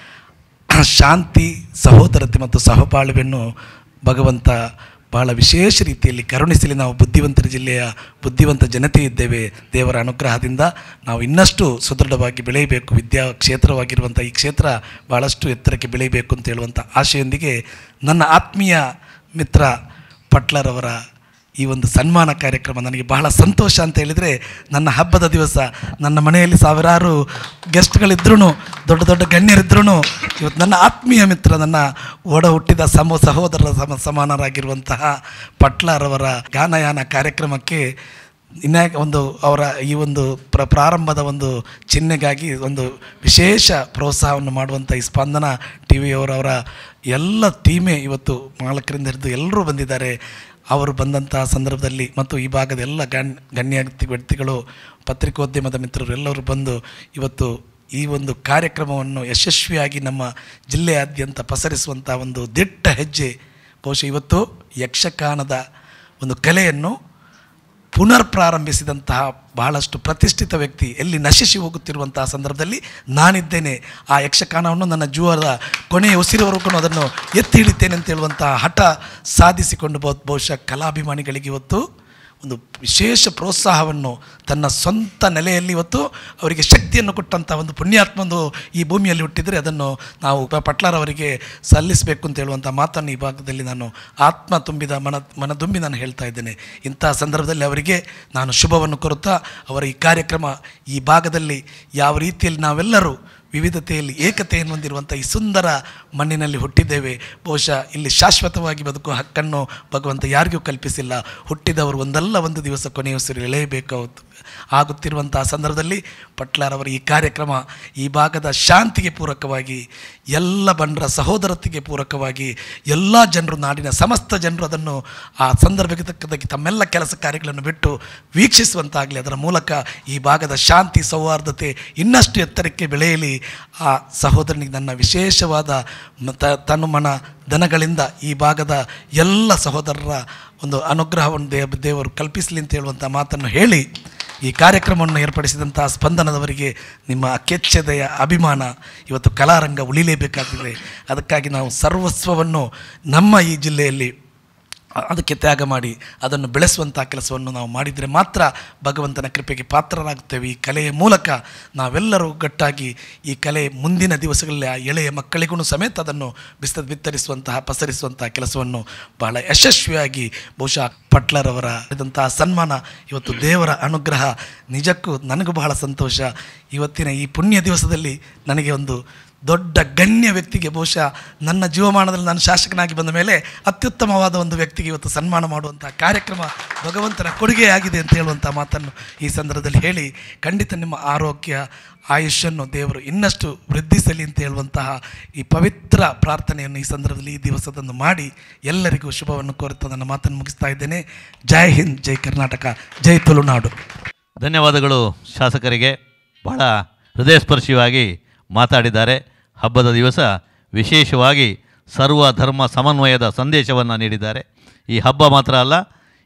ಶಾಂತಿ ಸಹೋದರತೆ ಮತ್ತು ಸಹಬಾಳ್ವೆಯನ್ನು ಭಗವಂತ ಬಹಳ ವಿಶೇಷ ರೀತಿಯಲ್ಲಿ ಕರುಣಿಸಲಿ ನಾವು ಬುದ್ಧಿವಂತರ ಜಿಲ್ಲೆಯ ಬುದ್ಧಿವಂತ ಜನತೆ ಇದ್ದೇವೆ ದೇವರ ಅನುಗ್ರಹದಿಂದ ನಾವು ಇನ್ನಷ್ಟು ಸುದೃಢವಾಗಿ ಬೆಳೆಯಬೇಕು ವಿದ್ಯಾ ಕ್ಷೇತ್ರವಾಗಿರುವಂಥ ಈ ಕ್ಷೇತ್ರ ಭಾಳಷ್ಟು ಎತ್ತರಕ್ಕೆ ಬೆಳೆಯಬೇಕು ಅಂತ ಹೇಳುವಂಥ ಆಶೆಯೊಂದಿಗೆ ನನ್ನ ಆತ್ಮೀಯ ಮಿತ್ರ ಪಟ್ಲರವರ ಈ ಒಂದು ಸನ್ಮಾನ ಕಾರ್ಯಕ್ರಮ ನನಗೆ ಬಹಳ ಸಂತೋಷ ಅಂತ ಹೇಳಿದರೆ ನನ್ನ ಹಬ್ಬದ ದಿವಸ ನನ್ನ ಮನೆಯಲ್ಲಿ ಸಾವಿರಾರು ಗೆಸ್ಟ್ಗಳಿದ್ರೂ ದೊಡ್ಡ ದೊಡ್ಡ ಗಣ್ಯರಿದ್ರೂ ಇವತ್ತು ನನ್ನ ಆತ್ಮೀಯ ಮಿತ್ರ ನನ್ನ ಒಡ ಹುಟ್ಟಿದ ಸಮ ಸಹೋದರರ ಸಮ ಸಮಾನರಾಗಿರುವಂತಹ ಪಟ್ಲರವರ ಗಾನಯಾನ ಕಾರ್ಯಕ್ರಮಕ್ಕೆ ಇನ್ನ ಒಂದು ಅವರ ಈ ಒಂದು ಪ್ರ ಪ್ರಾರಂಭದ ಒಂದು ಚಿಹ್ನೆಗಾಗಿ ಒಂದು ವಿಶೇಷ ಪ್ರೋತ್ಸಾಹವನ್ನು ಮಾಡುವಂಥ ಈ ಸ್ಪಂದನ ಟಿ ವಿಯವರವರ ಎಲ್ಲ ಟೀಮೇ ಇವತ್ತು ಮಾಲಕರಿಂದ ಹಿಡಿದು ಎಲ್ಲರೂ ಬಂದಿದ್ದಾರೆ ಅವರು ಬಂದಂತಹ ಸಂದರ್ಭದಲ್ಲಿ ಮತ್ತು ಈ ಭಾಗದ ಎಲ್ಲ ಗಣ್ ಗಣ್ಯ ವ್ಯಕ್ತಿ- ವ್ಯಕ್ತಿಗಳು ಪತ್ರಿಕೋದ್ಯಮದ ಮಿತ್ರರು ಎಲ್ಲರೂ ಬಂದು ಇವತ್ತು ಈ ಒಂದು ಕಾರ್ಯಕ್ರಮವನ್ನು ಯಶಸ್ವಿಯಾಗಿ ನಮ್ಮ ಜಿಲ್ಲೆಯಾದ್ಯಂತ ಪಸರಿಸುವಂಥ ಒಂದು ದಿಟ್ಟ ಹೆಜ್ಜೆ ಬಹುಶಃ ಇವತ್ತು ಯಕ್ಷಗಾನದ ಒಂದು ಕಲೆಯನ್ನು ಪುನರ್ ಪ್ರಾರಂಭಿಸಿದಂತಹ ಬಹಳಷ್ಟು ಪ್ರತಿಷ್ಠಿತ ವ್ಯಕ್ತಿ ಎಲ್ಲಿ ನಶಿಸಿ ಹೋಗುತ್ತಿರುವಂತಹ ಸಂದರ್ಭದಲ್ಲಿ ನಾನಿದ್ದೇನೆ ಆ ಯಕ್ಷಗಾನವನ್ನು ನನ್ನ ಜೀವದ ಕೊನೆಯ ಉಸಿರುವರೆಗೂ ಅದನ್ನು ಎತ್ತಿ ಹಿಡಿತೇನೆ ಅಂತ ಹೇಳುವಂತಹ ಹಠ ಸಾಧಿಸಿಕೊಂಡು ಬಹು ಬಹುಶಃ ಕಲಾಭಿಮಾನಿಗಳಿಗೆ ಇವತ್ತು ಒಂದು ವಿಶೇಷ ಪ್ರೋತ್ಸಾಹವನ್ನು ತನ್ನ ಸ್ವಂತ ನೆಲೆಯಲ್ಲಿ ಇವತ್ತು ಅವರಿಗೆ ಶಕ್ತಿಯನ್ನು ಕೊಟ್ಟಂಥ ಒಂದು ಪುಣ್ಯಾತ್ಮಂದು ಈ ಭೂಮಿಯಲ್ಲಿ ಹುಟ್ಟಿದರೆ ಅದನ್ನು ನಾವು ಪ- ಪಟ್ಲಾರವರಿಗೆ ಸಲ್ಲಿಸಬೇಕು ಅಂತ ಹೇಳುವಂಥ ಮಾತನ್ನು ಈ ಭಾಗದಲ್ಲಿ ನಾನು ಆತ್ಮ ತುಂಬಿದ ಮನ ಮನ ತುಂಬಿ ನಾನು ಹೇಳ್ತಾ ಇದ್ದೇನೆ ಇಂತಹ ಸಂದರ್ಭದಲ್ಲಿ ಅವರಿಗೆ ನಾನು ಶುಭವನ್ನು ಕೋರುತ್ತಾ ಅವರ ಈ ಕಾರ್ಯಕ್ರಮ ಈ ಭಾಗದಲ್ಲಿ ಯಾವ ರೀತಿಯಲ್ಲಿ ನಾವೆಲ್ಲರೂ ವಿವಿಧತೆಯಲ್ಲಿ ಏಕತೆಯನ್ನು ಹೊಂದಿರುವಂಥ ಈ ಸುಂದರ ಮಣ್ಣಿನಲ್ಲಿ ಹುಟ್ಟಿದ್ದೇವೆ ಬಹುಶಃ ಇಲ್ಲಿ ಶಾಶ್ವತವಾಗಿ ಬದುಕುವ ಹಕ್ಕನ್ನು ಭಗವಂತ ಯಾರಿಗೂ ಕಲ್ಪಿಸಿಲ್ಲ ಹುಟ್ಟಿದವರು ಒಂದಲ್ಲ ಒಂದು ದಿವಸ ಕೊನೆಯ ಉಸಿರು ಎಳೆಯಬೇಕು ಆಗುತ್ತಿರುವಂತಹ ಸಂದರ್ಭದಲ್ಲಿ ಪಟ್ಲಾರವರ ಈ ಕಾರ್ಯಕ್ರಮ ಈ ಭಾಗದ ಶಾಂತಿಗೆ ಪೂರಕವಾಗಿ ಎಲ್ಲ ಬಂಡರ ಸಹೋದರತೆಗೆ ಪೂರಕವಾಗಿ ಎಲ್ಲ ಜನರು ನಾಡಿನ ಸಮಸ್ತ ಜನರು ಅದನ್ನು ಆ ಸಂದರ್ಭಕ್ಕೆ ತಕ್ಕದಾಗಿ ತಮ್ಮೆಲ್ಲ ಕೆಲಸ ಕಾರ್ಯಗಳನ್ನು ಬಿಟ್ಟು ವೀಕ್ಷಿಸುವಂತಾಗಲಿ ಅದರ ಮೂಲಕ ಈ ಭಾಗದ ಶಾಂತಿ ಸೌಹಾರ್ದತೆ ಇನ್ನಷ್ಟು ಎತ್ತರಕ್ಕೆ ಬೆಳೆಯಲಿ ಆ ಸಹೋದರನಿಗೆ ನನ್ನ ವಿಶೇಷವಾದ ಮ- ತ- ತನು ಮನ ದನಗಳಿಂದ ಈ ಭಾಗದ ಎಲ್ಲ ಸಹೋದರರ ಒಂದು ಅನುಗ್ರಹವನ್ನು ದೇವ ದೇವರು ಕಲ್ಪಿಸಲಿ ಅಂತ ಹೇಳುವಂಥ ಮಾತನ್ನು ಹೇಳಿ ಈ ಕಾರ್ಯಕ್ರಮವನ್ನು ಏರ್ಪಡಿಸಿದಂಥ ಸ್ಪಂದನದವರಿಗೆ ನಿಮ್ಮ ಕೆಚ್ಚೆದೆಯ ಅಭಿಮಾನ ಇವತ್ತು ಕಲಾರಂಗ ಉಳಿಲೇಬೇಕಾಗಿದೆ ಅದಕ್ಕಾಗಿ ನಾವು ಸರ್ವಸ್ವವನ್ನು ನಮ್ಮ ಈ ಜಿಲ್ಲೆಯಲ್ಲಿ ಅದಕ್ಕೆ ತ್ಯಾಗ ಮಾಡಿ ಅದನ್ನು ಬೆಳೆಸುವಂಥ ಕೆಲಸವನ್ನು ನಾವು ಮಾಡಿದರೆ ಮಾತ್ರ ಭಗವಂತನ ಕೃಪೆಗೆ ಪಾತ್ರರಾಗುತ್ತೇವೆ ಈ ಕಲೆಯ ಮೂಲಕ ನಾವೆಲ್ಲರೂ ಒಗ್ಗಟ್ಟಾಗಿ ಈ ಕಲೆ ಮುಂದಿನ ದಿವಸಗಳಲ್ಲಿ ಆ ಎಳೆಯ ಮಕ್ಕಳಿಗೂ ಸಮೇತ ಅದನ್ನು ಬಿಸ್ತ ಬಿತ್ತರಿಸುವಂತಹ ಪಸರಿಸುವಂತಹ ಕೆಲಸವನ್ನು ಬಹಳ ಯಶಸ್ವಿಯಾಗಿ ಬಹುಶಃ ಪಟ್ಲರವರ ಇದಂತಹ ಸನ್ಮಾನ ಇವತ್ತು ದೇವರ ಅನುಗ್ರಹ ನಿಜಕ್ಕೂ ನನಗೂ ಬಹಳ ಸಂತೋಷ ಇವತ್ತಿನ ಈ ಪುಣ್ಯ ದಿವಸದಲ್ಲಿ ನನಗೆ ಒಂದು ದೊಡ್ಡ ಗಣ್ಯ ವ್ಯಕ್ತಿಗೆ ಬಹುಶಃ ನನ್ನ ಜೀವಮಾನದಲ್ಲಿ ನಾನು ಶಾಸಕನಾಗಿ ಬಂದ ಮೇಲೆ ಅತ್ಯುತ್ತಮವಾದ ಒಂದು ವ್ಯಕ್ತಿಗೆ ಇವತ್ತು ಸನ್ಮಾನ ಮಾಡುವಂಥ ಕಾರ್ಯಕ್ರಮ ಭಗವಂತನ ಕೊಡುಗೆಯಾಗಿದೆ ಅಂತ ಹೇಳುವಂಥ ಮಾತನ್ನು ಈ ಸಂದರ್ಭದಲ್ಲಿ ಹೇಳಿ ಖಂಡಿತ ನಿಮ್ಮ ಆರೋಗ್ಯ ಆಯುಷ್ಯನ್ನು ದೇವರು ಇನ್ನಷ್ಟು ವೃದ್ಧಿಸಲಿ ಅಂತ ಹೇಳುವಂತಹ ಈ ಪವಿತ್ರ ಪ್ರಾರ್ಥನೆಯನ್ನು ಈ ಸಂದರ್ಭದಲ್ಲಿ ಈ ದಿವಸದಂದು ಮಾಡಿ ಎಲ್ಲರಿಗೂ ಶುಭವನ್ನು ಕೋರುತ್ತಾ ನನ್ನ ಮಾತನ್ನು ಮುಗಿಸ್ತಾ ಇದ್ದೇನೆ ಜೈ ಹಿಂದ್ ಜೈ ಕರ್ನಾಟಕ ಜೈ ತುಳುನಾಡು ಧನ್ಯವಾದಗಳು ಶಾಸಕರಿಗೆ ಬಹಳ ಹೃದಯಸ್ಪರ್ಶಿಯಾಗಿ ಮಾತಾಡಿದ್ದಾರೆ ಹಬ್ಬದ ದಿವಸ ವಿಶೇಷವಾಗಿ ಸರ್ವ ಧರ್ಮ ಸಮನ್ವಯದ ಸಂದೇಶವನ್ನು ನೀಡಿದ್ದಾರೆ ಈ ಹಬ್ಬ ಮಾತ್ರ ಅಲ್ಲ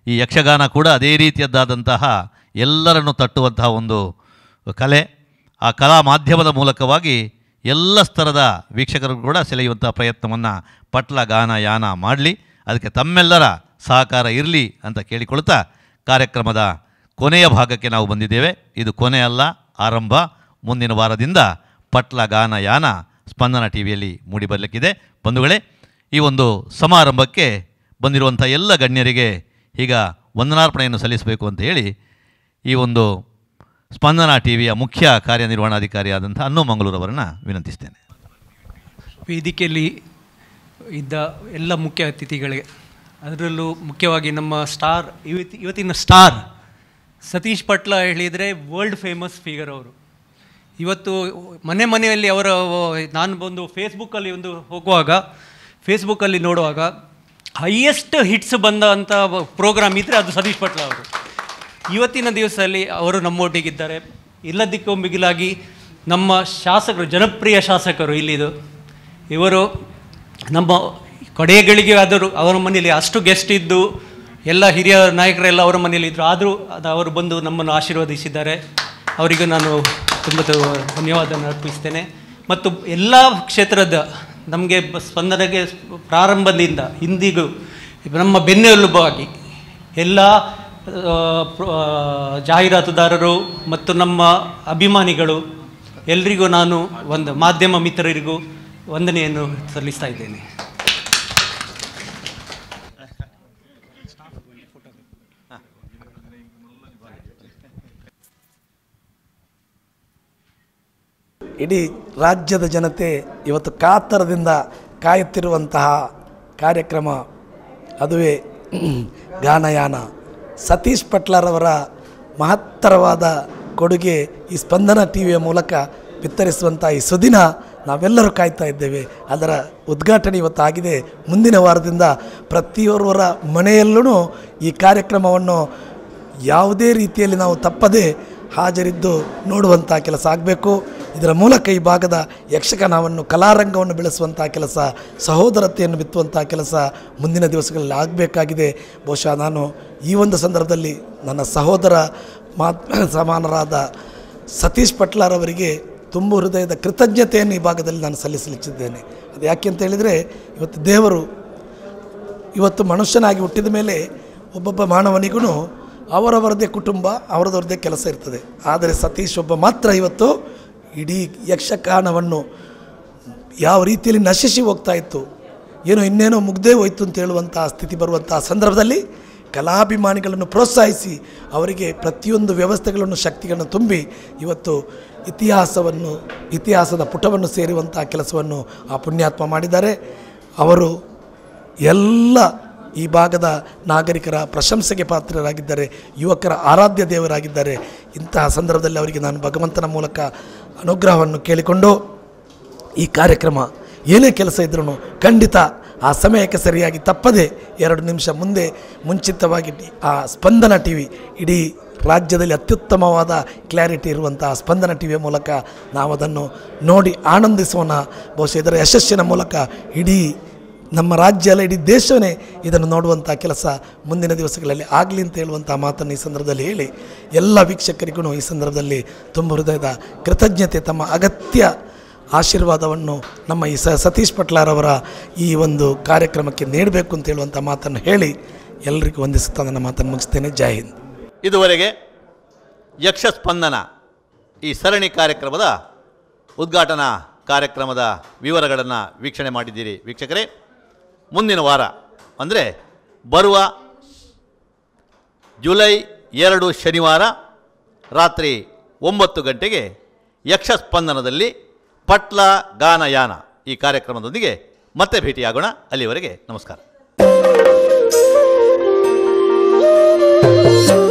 ಈ ಯಕ್ಷಗಾನ ಕೂಡ ಅದೇ ರೀತಿಯದ್ದಾದಂತಹ ಎಲ್ಲರನ್ನು ತಟ್ಟುವಂತಹ ಒಂದು ಕಲೆ ಆ ಕಲಾ ಮಾಧ್ಯಮದ ಮೂಲಕವಾಗಿ ಎಲ್ಲ ಸ್ತರದ ವೀಕ್ಷಕರು ಕೂಡ ಸೆಳೆಯುವಂಥ ಪ್ರಯತ್ನವನ್ನು ಪಟ್ಲ ಗಾನ ಯಾನ ಮಾಡಲಿ ಅದಕ್ಕೆ ತಮ್ಮೆಲ್ಲರ ಸಹಕಾರ ಇರಲಿ ಅಂತ ಕೇಳಿಕೊಳ್ತಾ ಕಾರ್ಯಕ್ರಮದ ಕೊನೆಯ ಭಾಗಕ್ಕೆ ನಾವು ಬಂದಿದ್ದೇವೆ ಇದು ಕೊನೆ ಅಲ್ಲ ಆರಂಭ ಮುಂದಿನ ವಾರದಿಂದ ಪಟ್ಲ ಗಾನ ಯಾನ ಸ್ಪಂದನ ಟಿ ವಿಯಲ್ಲಿ ಮೂಡಿಬರಲಿಕ್ಕಿದೆ ಬಂಧುಗಳೇ ಈ ಒಂದು ಸಮಾರಂಭಕ್ಕೆ ಬಂದಿರುವಂಥ ಎಲ್ಲ ಗಣ್ಯರಿಗೆ ಈಗ ವಂದನಾರ್ಪಣೆಯನ್ನು ಸಲ್ಲಿಸಬೇಕು ಅಂತ ಹೇಳಿ ಈ ಒಂದು ಸ್ಪಂದನ ಟಿ ವಿಯ ಮುಖ್ಯ ಕಾರ್ಯನಿರ್ವಹಣಾಧಿಕಾರಿಯಾದಂಥ ಅನ್ನು ಮಂಗಳೂರವರನ್ನು ವಿನಂತಿಸ್ತೇನೆ ವೇದಿಕೆಯಲ್ಲಿ ಇದ್ದ ಎಲ್ಲ ಮುಖ್ಯ ಅತಿಥಿಗಳಿಗೆ ಅದರಲ್ಲೂ ಮುಖ್ಯವಾಗಿ ನಮ್ಮ ಸ್ಟಾರ್ ಇವತ್ತು ಇವತ್ತಿನ ಸ್ಟಾರ್ ಸತೀಶ್ ಪಟ್ಲ ಹೇಳಿದರೆ ವರ್ಲ್ಡ್ ಫೇಮಸ್ ಫಿಗರ್ ಅವರು ಇವತ್ತು ಮನೆ ಮನೆಯಲ್ಲಿ ಅವರ ನಾನು ಬಂದು ಫೇಸ್ಬುಕ್ಕಲ್ಲಿ ಒಂದು ಹೋಗುವಾಗ ಫೇಸ್ಬುಕ್ಕಲ್ಲಿ ನೋಡುವಾಗ ಹೈಯೆಸ್ಟ್ ಹಿಟ್ಸ್ ಬಂದ ಅಂತ ಪ್ರೋಗ್ರಾಮ್ ಇದ್ದರೆ ಅದು ಸತೀಶ್ ಪಟ್ಲ ಅವರು ಇವತ್ತಿನ ದಿವಸದಲ್ಲಿ ಅವರು ನಮ್ಮೊಟ್ಟಿಗಿದ್ದಾರೆ ಇಲ್ಲದಕ್ಕೂ ಮಿಗಿಲಾಗಿ ನಮ್ಮ ಶಾಸಕರು ಜನಪ್ರಿಯ ಶಾಸಕರು ಇಲ್ಲಿದು ಇವರು ನಮ್ಮ ಕಡೆಗಳಿಗೆ ಆದರೂ ಅವರ ಮನೆಯಲ್ಲಿ ಅಷ್ಟು ಗೆಸ್ಟ್ ಇದ್ದು ಎಲ್ಲ ಹಿರಿಯ ನಾಯಕರೆಲ್ಲ ಅವರ ಮನೆಯಲ್ಲಿ ಇದ್ದರು ಆದರೂ ಅದು ಅವರು ಬಂದು ನಮ್ಮನ್ನು ಆಶೀರ್ವದಿಸಿದ್ದಾರೆ ಅವರಿಗೂ ನಾನು ತುಂಬ ಧನ್ಯವಾದ ಅರ್ಪಿಸ್ತೇನೆ ಮತ್ತು ಎಲ್ಲ ಕ್ಷೇತ್ರದ ನಮಗೆ ಬ- ಸ್ಪಂದನೆಗೆ ಪ್ರಾರಂಭದಿಂದ ಇಂದಿಗೂ ನಮ್ಮ ಬೆನ್ನೆಲುಬಾಗಿ ಎಲ್ಲ ಆ, ಪ್ರ- ಆ, ಜಾಹೀರಾತುದಾರರು ಮತ್ತು ನಮ್ಮ ಅಭಿಮಾನಿಗಳು ಎಲ್ರಿಗೂ ನಾನು ಒಂದು ಮಾಧ್ಯಮ ಮಿತ್ರರಿಗೂ ವಂದನೆಯನ್ನು ಸಲ್ಲಿಸ್ತಾ ಇದ್ದೇನೆ ಇಡೀ ರಾಜ್ಯದ ಜನತೆ ಇವತ್ತು ಕಾತರದಿಂದ ಕಾಯುತ್ತಿರುವಂತಹ ಕಾರ್ಯಕ್ರಮ ಅದುವೇ ಗಾನಯಾನ ಸತೀಶ್ ಪಟ್ಲರವರ ಮಹತ್ತರವಾದ ಕೊಡುಗೆ ಈ ಸ್ಪಂದನ ಟಿ ವಿಯ ಮೂಲಕ ಬಿತ್ತರಿಸುವಂಥ ಈ ಸುದಿನ ನಾವೆಲ್ಲರೂ ಕಾಯ್ತಾ ಇದ್ದೇವೆ ಅದರ ಉದ್ಘಾಟನೆ ಇವತ್ತು ಆಗಿದೆ ಮುಂದಿನ ವಾರದಿಂದ ಪ್ರತಿಯೊರ್ವರ ಮನೆಯಲ್ಲೂ ಈ ಕಾರ್ಯಕ್ರಮವನ್ನು ಯಾವುದೇ ರೀತಿಯಲ್ಲಿ ನಾವು ತಪ್ಪದೆ ಹಾಜರಿದ್ದು ನೋಡುವಂಥ ಕೆಲಸ ಆಗಬೇಕು ಇದರ ಮೂಲಕ ಈ ಭಾಗದ ಯಕ್ಷಗಾನವನ್ನು ಕಲಾರಂಗವನ್ನು ಬೆಳೆಸುವಂಥ ಕೆಲಸ ಸಹೋದರತೆಯನ್ನು ಬಿತ್ತುವಂಥ ಕೆಲಸ ಮುಂದಿನ ದಿವಸಗಳಲ್ಲಿ ಆಗಬೇಕಾಗಿದೆ ಬಹುಶಃ ನಾನು ಈ ಒಂದು ಸಂದರ್ಭದಲ್ಲಿ ನನ್ನ ಸಹೋದರ ಮಾತ್ ಸಮಾನರಾದ ಸತೀಶ್ ಪಟ್ಲಾರವರಿಗೆ ತುಂಬ ಹೃದಯದ ಕೃತಜ್ಞತೆಯನ್ನು ಈ ಭಾಗದಲ್ಲಿ ನಾನು ಸಲ್ಲಿಸಲಿಚ್ಚಿದ್ದೇನೆ ಅದು ಯಾಕೆ ಅಂತ ಹೇಳಿದರೆ ಇವತ್ತು ದೇವರು ಇವತ್ತು ಮನುಷ್ಯನಾಗಿ ಹುಟ್ಟಿದ ಮೇಲೆ ಒಬ್ಬೊಬ್ಬ ಮಾನವನಿಗೂ ಅವರವರದೇ ಕುಟುಂಬ ಅವರದವ್ರದ್ದೇ ಕೆಲಸ ಇರ್ತದೆ ಆದರೆ ಸತೀಶ್ ಒಬ್ಬ ಮಾತ್ರ ಇವತ್ತು ಇಡೀ ಯಕ್ಷಗಾನವನ್ನು ಯಾವ ರೀತಿಯಲ್ಲಿ ನಶಿಸಿ ಹೋಗ್ತಾ ಇತ್ತು ಏನೋ ಇನ್ನೇನೋ ಮುಗ್ದೇ ಹೋಯ್ತು ಅಂತ ಹೇಳುವಂಥ ಸ್ಥಿತಿ ಬರುವಂಥ ಸಂದರ್ಭದಲ್ಲಿ ಕಲಾಭಿಮಾನಿಗಳನ್ನು ಪ್ರೋತ್ಸಾಹಿಸಿ ಅವರಿಗೆ ಪ್ರತಿಯೊಂದು ವ್ಯವಸ್ಥೆಗಳನ್ನು ಶಕ್ತಿಗಳನ್ನು ತುಂಬಿ ಇವತ್ತು ಇತಿಹಾಸವನ್ನು ಇತಿಹಾಸದ ಪುಟವನ್ನು ಸೇರುವಂಥ ಕೆಲಸವನ್ನು ಆ ಪುಣ್ಯಾತ್ಮ ಮಾಡಿದ್ದಾರೆ ಅವರು ಎಲ್ಲ ಈ ಭಾಗದ ನಾಗರಿಕರ ಪ್ರಶಂಸೆಗೆ ಪಾತ್ರರಾಗಿದ್ದಾರೆ ಯುವಕರ ಆರಾಧ್ಯ ದೇವರಾಗಿದ್ದಾರೆ ಇಂತಹ ಸಂದರ್ಭದಲ್ಲಿ ಅವರಿಗೆ ನಾನು ಭಗವಂತನ ಮೂಲಕ ಅನುಗ್ರಹವನ್ನು ಕೇಳಿಕೊಂಡು ಈ ಕಾರ್ಯಕ್ರಮ ಏನೇ ಕೆಲಸ ಇದ್ರೂ ಖಂಡಿತ ಆ ಸಮಯಕ್ಕೆ ಸರಿಯಾಗಿ ತಪ್ಪದೆ ಎರಡು ನಿಮಿಷ ಮುಂದೆ ಮುಂಚಿತವಾಗಿ ಟಿ- ಆ ಸ್ಪಂದನ ಟಿ ವಿ ಇಡೀ ರಾಜ್ಯದಲ್ಲಿ ಅತ್ಯುತ್ತಮವಾದ ಕ್ಲಾರಿಟಿ ಇರುವಂಥ ಸ್ಪಂದನ ಟಿ ವಿಯ ಮೂಲಕ ನಾವು ಅದನ್ನು ನೋಡಿ ಆನಂದಿಸೋಣ ಬಹುಶಃ ಇದರ ಯಶಸ್ಸಿನ ಮೂಲಕ ಇಡೀ ನಮ್ಮ ರಾಜ್ಯ ಅಲ್ಲ ಇಡೀ ದೇಶವೇ ಇದನ್ನು ನೋಡುವಂಥ ಕೆಲಸ ಮುಂದಿನ ದಿವಸಗಳಲ್ಲಿ ಆಗಲಿ ಅಂತ ಹೇಳುವಂಥ ಮಾತನ್ನು ಈ ಸಂದರ್ಭದಲ್ಲಿ ಹೇಳಿ ಎಲ್ಲ ವೀಕ್ಷಕರಿಗೂ ಈ ಸಂದರ್ಭದಲ್ಲಿ ತುಂಬ ಹೃದಯದ ಕೃತಜ್ಞತೆ ತಮ್ಮ ಅಗತ್ಯ ಆಶೀರ್ವಾದವನ್ನು ನಮ್ಮ ಈ ಸ ಸತೀಶ್ ಪಟ್ಲಾರವರ ಈ ಒಂದು ಕಾರ್ಯಕ್ರಮಕ್ಕೆ ನೀಡಬೇಕು ಅಂತ ಹೇಳುವಂಥ ಮಾತನ್ನು ಹೇಳಿ ಎಲ್ಲರಿಗೂ ವಂದಿಸುತ್ತಾ ನನ್ನ ಮಾತನ್ನು ಮುಗಿಸ್ತೇನೆ ಜೈ ಹಿಂದ್ ಇದುವರೆಗೆ ಯಕ್ಷ ಸ್ಪಂದನ ಈ ಸರಣಿ ಕಾರ್ಯಕ್ರಮದ ಉದ್ಘಾಟನಾ ಕಾರ್ಯಕ್ರಮದ ವಿವರಗಳನ್ನು ವೀಕ್ಷಣೆ ಮಾಡಿದ್ದೀರಿ ವೀಕ್ಷಕರೇ ಮುಂದಿನ ವಾರ ಅಂದರೆ ಬರುವ ಜುಲೈ ಎರಡು ಶನಿವಾರ ರಾತ್ರಿ ಒಂಬತ್ತು ಗಂಟೆಗೆ ಯಕ್ಷ ಸ್ಪಂದನದಲ್ಲಿ ಪಟ್ಲ ಗಾನಯಾನ ಈ ಕಾರ್ಯಕ್ರಮದೊಂದಿಗೆ ಮತ್ತೆ ಭೇಟಿಯಾಗೋಣ ಅಲ್ಲಿವರೆಗೆ ನಮಸ್ಕಾರ